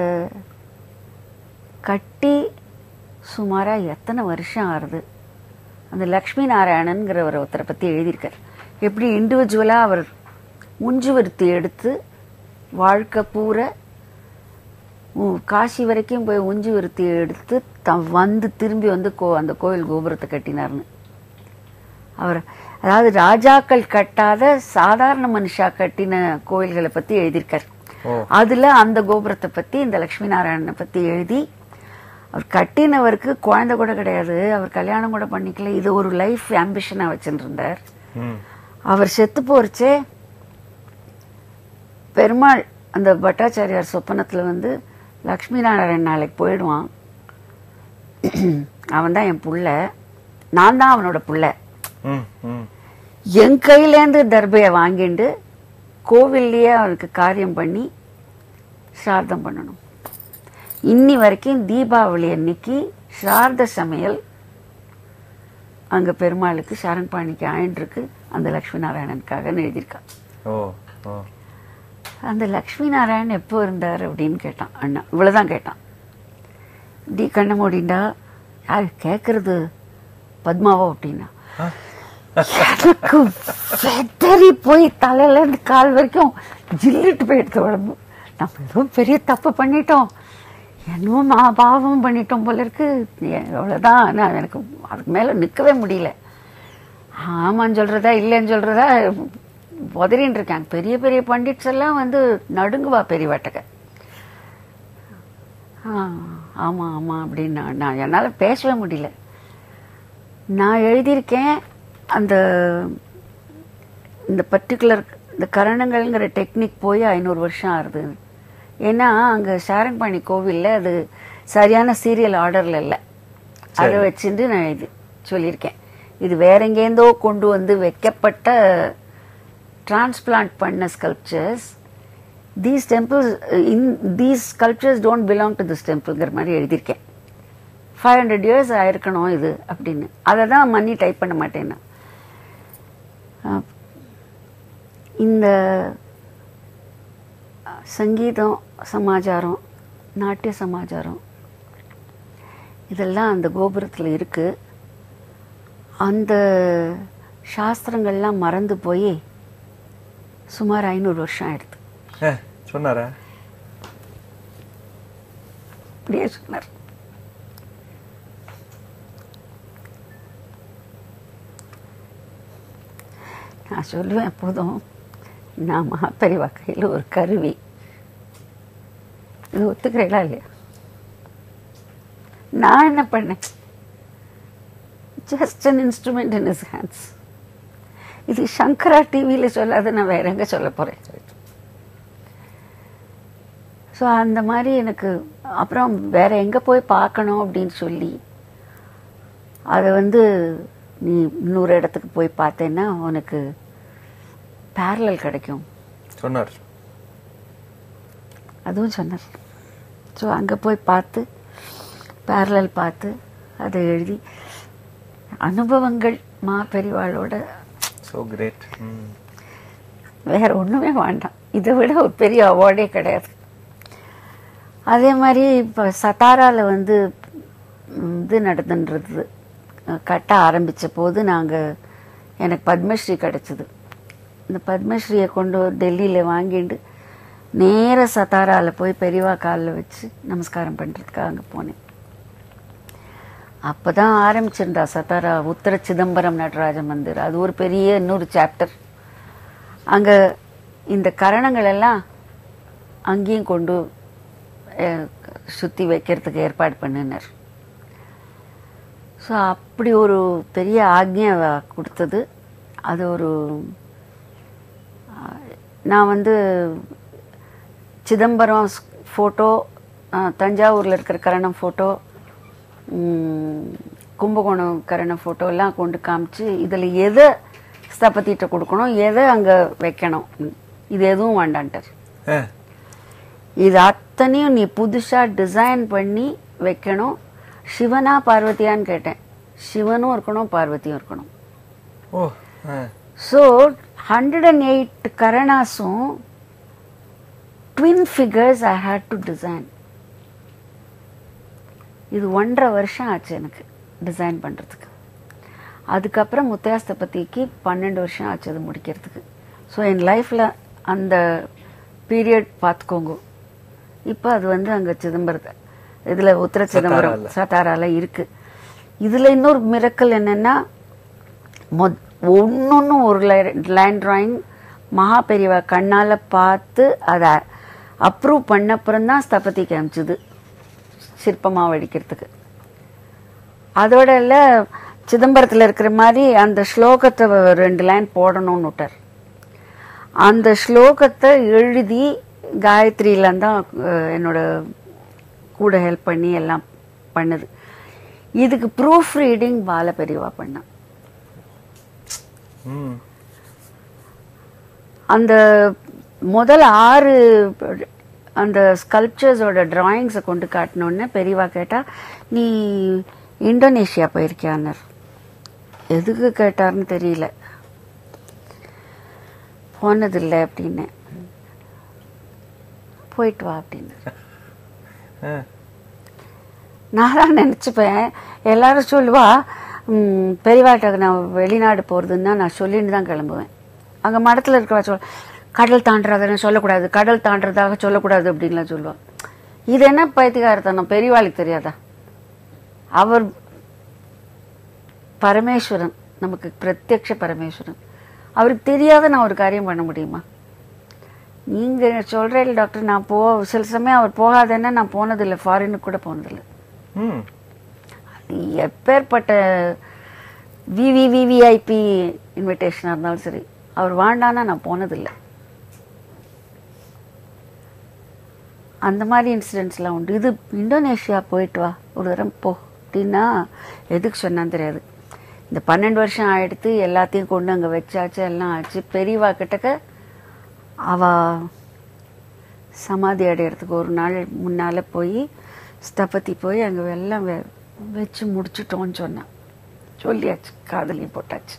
கட்டி சுமாராக எத்தனை வருஷம் ஆறுது அந்த லக்ஷ்மி நாராயணன்கிறவர் ஒருத்தரை பற்றி எழுதியிருக்கார் எப்படி இண்டிவிஜுவலாக அவர் முஞ்சுவர்த்தி எடுத்து வாழ்க்கை பூரா உ- காசி வரைக்கும் போய் உஞ்சு விருத்தி எடுத்து த வந்து திரும்பி வந்து கோ அந்த கோயில் கோபுரத்தை கட்டினார்னு அவர் அதாவது ராஜாக்கள் கட்டாத சாதாரண மனுஷா கட்டின கோயில்களை பத்தி எழுதியிருக்கார் ஓ. அதுல அந்த கோபுரத்தை பத்தி இந்த லட்சுமி நாராயணனை பத்தி எழுதி அவர் கட்டினவருக்கு குழந்தை கூட கிடையாது அவர் கல்யாணம் கூட பண்ணிக்கல இது ஒரு லைஃப் ஆம்பிஷனா வச்சுட்டு இருந்தார் ம். அவர் செத்து போறச்சே பெருமாள் அந்த பட்டாச்சாரியார் சொப்பனத்துல வந்து லக்ஷ்மி நாராயணன் நாளைக்கு போயிடுவான் அவன் தான் என் புள்ள நான் தான் அவனோட புள்ள ம். ம். என் கையிலேருந்து தர்பையை வாங்கிண்டு கோவில்லையே அவனுக்கு காரியம் பண்ணி சிரார்த்தம் பண்ணணும் இன்னி வரைக்கும் தீபாவளி அன்னைக்கு சிரார்த்த சமையல் அங்க பெருமாளுக்கு சரண்பாணிக்கு ஆயின்றிருக்கு அந்த லக்ஷ்மி நாராயணனுக்காகன்னு எழுதியிருக்கா ஓ ஓ அந்த லக்ஷ்மி நாராயணன் எப்போ இருந்தார் அப்படின்னு கேட்டான் அண்ணா இவ்வளவுதான் கேட்டான் டி கண்ண மூடிண்டா யார் கேட்கறது பத்மாவா அப்படின்னா எனக்கு வெதறி போய் தலையில இருந்து கால் வரைக்கும் ஜில்லிட்டு போயிடுது உடம்பு நம்ம ஏதோ பெரிய தப்பு பண்ணிட்டோம் என்னமோ மா பாவம் பண்ணிட்டோம் போல இருக்கு எ- அவ்வளவுதான் நான் எனக்கு அதுக்கு மேல நிக்கவே முடியல ஆமான்னு சொல்றதா இல்லைன்னு சொல்றதா உதறின்னு இருக்காங்க பெரிய பெரிய பண்டிட்ஸ் எல்லாம் வந்து நடுங்குவா பெரியவாட்டக்க ஆ, ஆமா ஆமா அப்படின்னு நான் நான் என்னால பேசவே முடியல நான் எழுதியிருக்கேன் அந்த இந்த பர்டிகுலர் இந்த கரணங்கள்ங்கிற டெக்னிக் போய் ஐநூறு வருஷம் ஆகுது ஏன்னா அங்க சாரங்பாணி கோவில்ல அது சரியான சீரியல் ஆர்டர்ல இல்லை அதை வச்சுட்டு நான் இது சொல்லியிருக்கேன் இது வேற எங்கேருந்தோ கொண்டு வந்து வைக்கப்பட்ட டிரான்ஸ்பிளான்ட் பண்ண sculptures these temples in these sculptures don't belong to this டெம்பிள்ங்கிற மாதிரி எழுதியிருக்கேன் ஃபைவ் ஹண்ட்ரட் இயர்ஸ் ஆயிருக்கணும் இது அப்படின்னு அதை தான் மணி டைப் பண்ண மாட்டேன் நான். அஹ், இந்த அஹ், சங்கீதம் சமாச்சாரம் நாட்டிய சமாச்சாரம் இதெல்லாம் அந்த கோபுரத்தில் இருக்கு அந்த சாஸ்திரங்கள்லாம் மறந்து போய் சுமார் ஐநூறு வருஷம் ஆயிடுது அஹ், சொன்னாரா அப்படியே சொன்னார் நான் சொல்லுவேன் எப்போதும் நான் மாப்பெரிவா கையில் ஒரு கருவி இது ஒத்துக்கிறீங்களா இல்லையா நான் என்ன பண்ணேன் just an instrument in his hands இது சங்கரா டிவியில் சொல்லாத நான் வேற எங்க சொல்ல போறேன் ஸோ அந்த மாதிரி எனக்கு அப்புறம் வேற எங்க போய் பார்க்கணும் அப்படின்னு சொல்லி அதை வந்து நீ இன்னொரு இடத்துக்கு போய் பார்த்தேன்னா உனக்கு பேரலல் கிடைக்கும் சொன்னார் அதுவும் சொன்னார் ஸோ அங்கே போய் பார்த்து பேரலல் பார்த்து அதை எழுதி அனுபவங்கள் மா பெரியவாளோட ஸோ கிரேட் வேற ஒண்ணுமே வேண்டாம் இதை விட ஒரு பெரிய அவார்டே கிடையாது அதே மாதிரி இப்போ சத்தாரால வந்து ம், இது நடந்துன்றது கட்ட ஆரம்பிச்ச போது நாங்க எனக்கு பத்மஸ்ரீ கிடைச்சது இந்த பத்மஸ்ரீயை கொண்டு டெல்லியில வாங்கிட்டு நேர சத்தாரால போய் பெரியவா காலில் வச்சு நமஸ்காரம் பண்றதுக்காக அங்க போனேன் அப்பதான் ஆரம்பிச்சிருந்தா சத்தாரா உத்தர சிதம்பரம் நடராஜ மந்திர் அது ஒரு பெரிய இன்னொரு சாப்டர் அங்க இந்த கரணங்கள் எல்லாம் அங்கேயும் கொண்டு அஹ், சுத்தி வைக்கிறதுக்கு ஏற்பாடு பண்ணினார் ஸோ அப்படி ஒரு பெரிய ஆக்ஞை அவ கொடுத்தது அது ஒரு அஹ், நான் வந்து சிதம்பரம் ஃபோட்டோ தஞ்சாவூரில் இருக்கிற கரணம் ஃபோட்டோ கும்பகோணம் கரணம் ஃபோட்டோ எல்லாம் கொண்டு காமிச்சு இதில் எதை ஸ்தபதிட்ட கொடுக்கணும் எதை அங்கே வைக்கணும் இது எதுவும் வேண்டான்ட்டார் அஹ், இது அத்தனையும் நீ புதுசா டிசைன் பண்ணி வைக்கணும் சிவனா பார்வதியான்னு கேட்டேன் சிவனும் இருக்கணும் பார்வதியும் இருக்கணும் oh ah, so hundred and eight கரணாஸும் twin figures I had to design இது ஒன்றரை வருஷம் ஆச்சு எனக்கு டிசைன் பண்ணுறதுக்கு அதுக்கப்புறம் முத்தையாஸ்தபதிக்கு பன்னெண்டு வருஷம் ஆச்சு அது முடிக்கிறதுக்கு ஸோ என் லைஃப்பில் அந்த பீரியட் பார்த்துக்கோங்க இப்போ அது வந்து அங்கே சிதம்பரத்தை இதில் உத்தர சிதம்பரம் சத்தாரால. சத்தாரால இருக்கு இதில் இன்னொரு மிரக்கல் என்னன்னா மொத் ஒன்னொன்னும் ஒரு லைன் டிராயிங் மகா பெரியவா கண்ணால பார்த்து அதை அப்ரூவ் பண்ண அப்புறம் தான் ஸ்தபதிக்கு அமிச்சுது சிற்பமா வடிக்கிறதுக்கு அதோட இல்ல சிதம்பரத்துல இருக்கிற மாதிரி அந்த ஸ்லோகத்தை ரெண்டு லைன் போடணும்னு விட்டார் அந்த ஸ்லோகத்தை எழுதி காயத்ரியில தான் அஹ், என்னோட கூட ஹெல்ப் பண்ணி எல்லாம் பண்ணுது இதுக்கு ப்ரூஃப் ரீடிங் பால பெரியவா பண்ணா ம் அந்த முதல் ஆறு அந்த ஸ்கல்ப்சர்ஸோட டிராயிங்ஸை கொண்டு காட்டினோடனே பெரியவா கேட்டா நீ இந்தோனேஷியா போயிருக்கியான்னார் எதுக்கு கேட்டார்னு தெரியல போனதில்லை அப்படின்னு போயிட்டு வா அப்படின்னு அஹ், நான் தான் நினச்சிப்பேன் எல்லாரும் சொல்லுவா ம், பெரியவாட்ட நான் வெளிநாடு போகிறதுன்னா நான் சொல்லிட்டு தான் கிளம்புவேன் அங்கே மடத்தில் இருக்கிறவா சொல் கடல் தாண்டுறதுன்னு சொல்லக்கூடாது கடல் தாண்டுறதாக சொல்லக்கூடாது அப்படின்லாம் சொல்லுவா இது என்ன பைத்தியகாரத்தனம் பெரியவாளுக்கு தெரியாதா அவர் பரமேஸ்வரன் நமக்கு பிரத்யக்ஷ பரமேஸ்வரன் அவருக்கு தெரியாத நான் ஒரு காரியம் பண்ண முடியுமா நீங்க சொல்றேன் டாக்டர் நான் போ சில சமயம் அவர் போகாதேன்னா நான் போனதில்லை ஃபாரினுக்கு கூட போனதில்லை ம் எப்பேற்பட்ட விவிவிவிஐபி இன்விடேஷனாக இருந்தாலும் சரி அவர் வாண்டானா நான் போனதில்லை அந்த மாதிரி இன்சிடென்ட்ஸ்லாம் உண்டு இது இந்தோனேஷியா போயிட்டு வா ஒரு தரம் போ அப்படின்னா எதுக்கு சொன்னான்னு தெரியாது இந்த பன்னெண்டு வருஷம் ஆயிடுத்து எல்லாத்தையும் கொண்டு அங்கே வச்சாச்சு எல்லாம் ஆச்சு பெரியவா கிட்டக்க அவ சமாதி அடையிறதுக்கு ஒரு நாள் முன்னால போய் ஸ்தபதி போய் அங்கே எல்லாம் வெ- வச்சு முடிச்சிட்டோன்னு சொன்னான் சொல்லியாச்சு காதலையும் போட்டாச்சு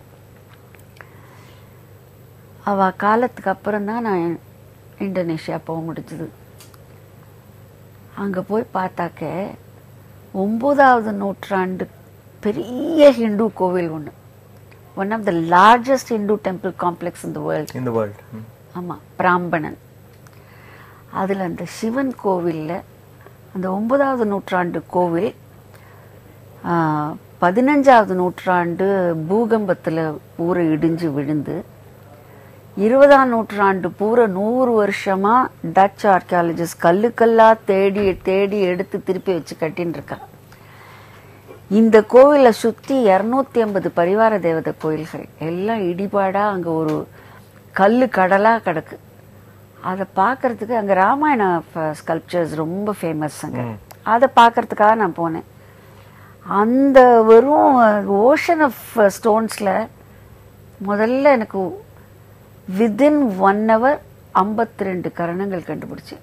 அவ காலத்துக்கு அப்புறம் தான் நான் இந்தோனேஷியா போக முடிஞ்சது அங்கே போய் பார்த்தாக்க ஒன்பதாவது நூற்றாண்டு பெரிய ஹிந்து கோவில் ஒன்று one of the largest Hindu temple complex in the world இந்த வேர்ல்ட் ஆமாம் பிராம்பணன் அதில் அந்த சிவன் கோவிலில் அந்த ஒன்பதாவது நூற்றாண்டு கோவில் ஆ, பதினஞ்சாவது நூற்றாண்டு பூகம்பத்தில் பூரா இடிஞ்சு விழுந்து இருபதாம் நூற்றாண்டு பூரா நூறு வருஷமா டச் ஆர்கியாலஜிஸ்ட் கல்லுக்கல்லா தேடி தேடி எடுத்து திருப்பி வச்சு கட்டின்னு இருக்கா இந்த கோவிலை சுத்தி இருநூத்தி ஐம்பது பரிவார தேவதை கோயில்கள் எல்லாம் இடிபாடா அங்க ஒரு கல்லு கடலா கிடக்கு அதை பார்க்கறதுக்கு அங்க ராமாயண ஸ்கல்ப்சர்ஸ் ரொம்ப ஃபேமஸ் அங்க அதை பார்க்கறதுக்காக நான் போனேன் அந்த வெறும் ஓஷன் ஆஃப் ஸ்டோன்ஸ்ல முதல்ல எனக்கு வித்தின் ஒன் ஹவர் ஐம்பத்தி ரெண்டு கரணங்கள் கண்டுபிடிச்சேன்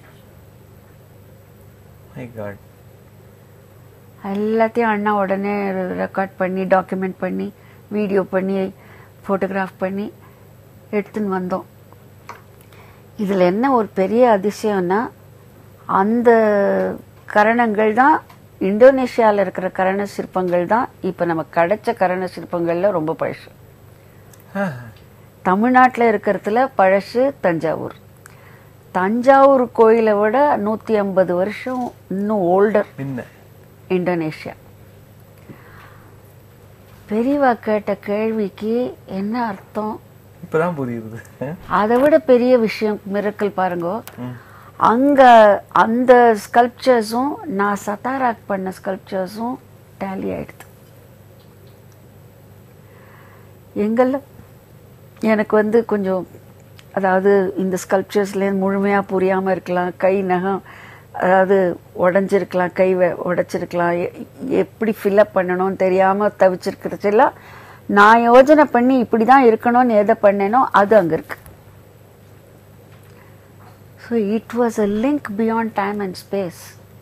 மை காட் எல்லாத்தையும் அண்ணா உடனே ரெக்கார்ட் பண்ணி டாக்குமெண்ட் பண்ணி வீடியோ பண்ணி ஃபோட்டோகிராஃப் பண்ணி எடுத்துன்னு வந்தோம் இதில் என்ன ஒரு பெரிய அதிசயம்னா அந்த கரணங்கள் தான் இந்தோனேஷியாவில் இருக்கிற கரண சிற்பங்கள் தான் இப்போ நம்ம கிடைச்ச கரண சிற்பங்கள்ல ரொம்ப பழசு தமிழ்நாட்டில் இருக்கிறதுல பழசு தஞ்சாவூர் தஞ்சாவூர் கோயிலை விட நூற்றி ஐம்பது வருஷம் இன்னும் ஓல்டர் முன்ன இந்தோனேஷியா பெரியவா கேட்ட கேள்விக்கு என்ன அர்த்தம் இப்பதான் புரியுது அதை விட பெரிய விஷயம் மிரக்கல் பாருங்க அங்க அந்த ஸ்கல்ப்சர்ஸும் நான் சத்தாராக் பண்ண ஸ்கல்ப்சர்ஸும் டேலி ஆயிடுது எங்கெல்ல எனக்கு வந்து கொஞ்சம் அதாவது இந்த ஸ்கல்ப்சர்ஸ்லேருந்து முழுமையாக புரியாமல் இருக்கலாம் கை நகம் அதாவது உடஞ்சிருக்கலாம் கை வெ- உடைச்சிருக்கலாம் எ- எப்படி ஃபில்அப் பண்ணணும்னு தெரியாமல் தவிச்சிருக்கிறதெல்லாம் நான் யோஜனை பண்ணி இப்படி தான் இருக்கணும்னு எதை பண்ணேனோ அது அங்கே இருக்கு so it was a link beyond time and space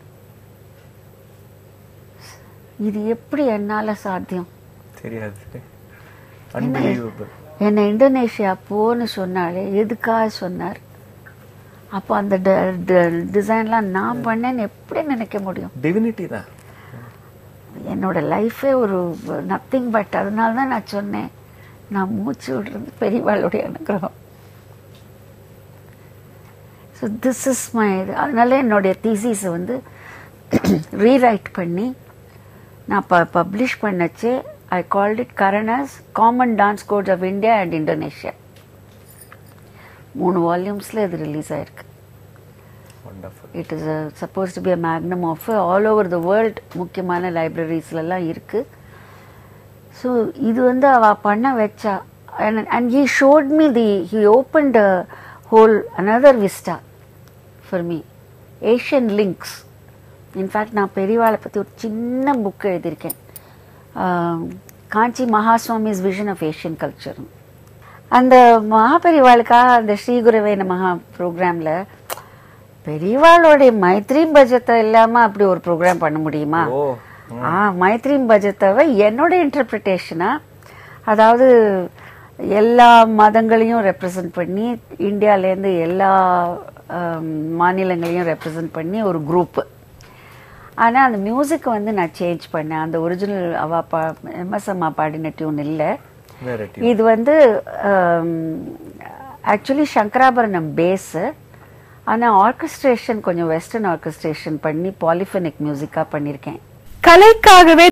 இது எப்படி என்னால் சாத்தியம் தெரியாது அன்பிலீவபிள் என்னை இந்தோனேஷியா போன்னு சொன்னாலே எதுக்காக சொன்னார் அப்போ அந்த டிசைன்லாம் நான் பண்ணேன்னு எப்படி நினைக்க முடியும் டிவினிட்டி தான் என்னோட லைஃபே ஒரு நத்திங் பட் அதனால தான் நான் சொன்னேன் நான் மூச்சு விடுறது பெரியவாளுடைய அனுகிரகம் ஸோ திஸ் இஸ் மை அதனால என்னுடைய தீசிஸை வந்து ரீரைட் பண்ணி நான் ப பப்ளிஷ் பண்ணச்சு I called it Karanas common dance codes of India and Indonesia மூணு வால்யூம்ஸில் இது ரிலீஸ் ஆயிருக்கு wonderful it is suppose to be a magnum of all over the world முக்கியமான லைப்ரரிஸ்லலாம் இருக்கு ஸோ இது வந்து அவ பண்ண வச்சா and he showed me the he open the whole another vista for me Asian links in fact நான் பெரியவாளை பற்றி ஒரு சின்ன புக் எழுதியிருக்கேன் ஆம், Kanchi மகாசுவாமிஸ் vision of Asian culture அந்த மகாபெரிவாளுக்காக அந்த ஸ்ரீகுருவே மகா ப்ரோக்ராமில் பெரியவாளுடைய மைத்ரி பட்ஜெட்டை இல்லாம அப்படி ஒரு ப்ரோக்ராம் பண்ண முடியுமா ஓ ஆ மைத்ரி பட்ஜெட்டாவை என்னோட இன்டர்பிரிட்டேஷனா அதாவது எல்லா மதங்களையும் ரெப்ரசன்ட் பண்ணி இந்தியாவிலேருந்து எல்லா ஆம், மாநிலங்களையும் ரெப்ரசன்ட் பண்ணி ஒரு குரூப்பு ஆனால் அந்த மியூசிக் வந்து நான் சேஞ்ச் பண்ணேன் அந்த ஒரிஜினல் அவா பா எம்எஸ் அம்மா பாடின டியூன் இல்லை வேற இது வந்து ஆக்சுவலி சங்கராபரணம் பேஸு ஆனால் ஆர்கஸ்ட்ரேஷன் கொஞ்சம் வெஸ்டர்ன் ஆர்கஸ்ட்ரேஷன் பண்ணி பாலிஃபனிக் மியூசிக்காக பண்ணியிருக்கேன் கலைக்காகவே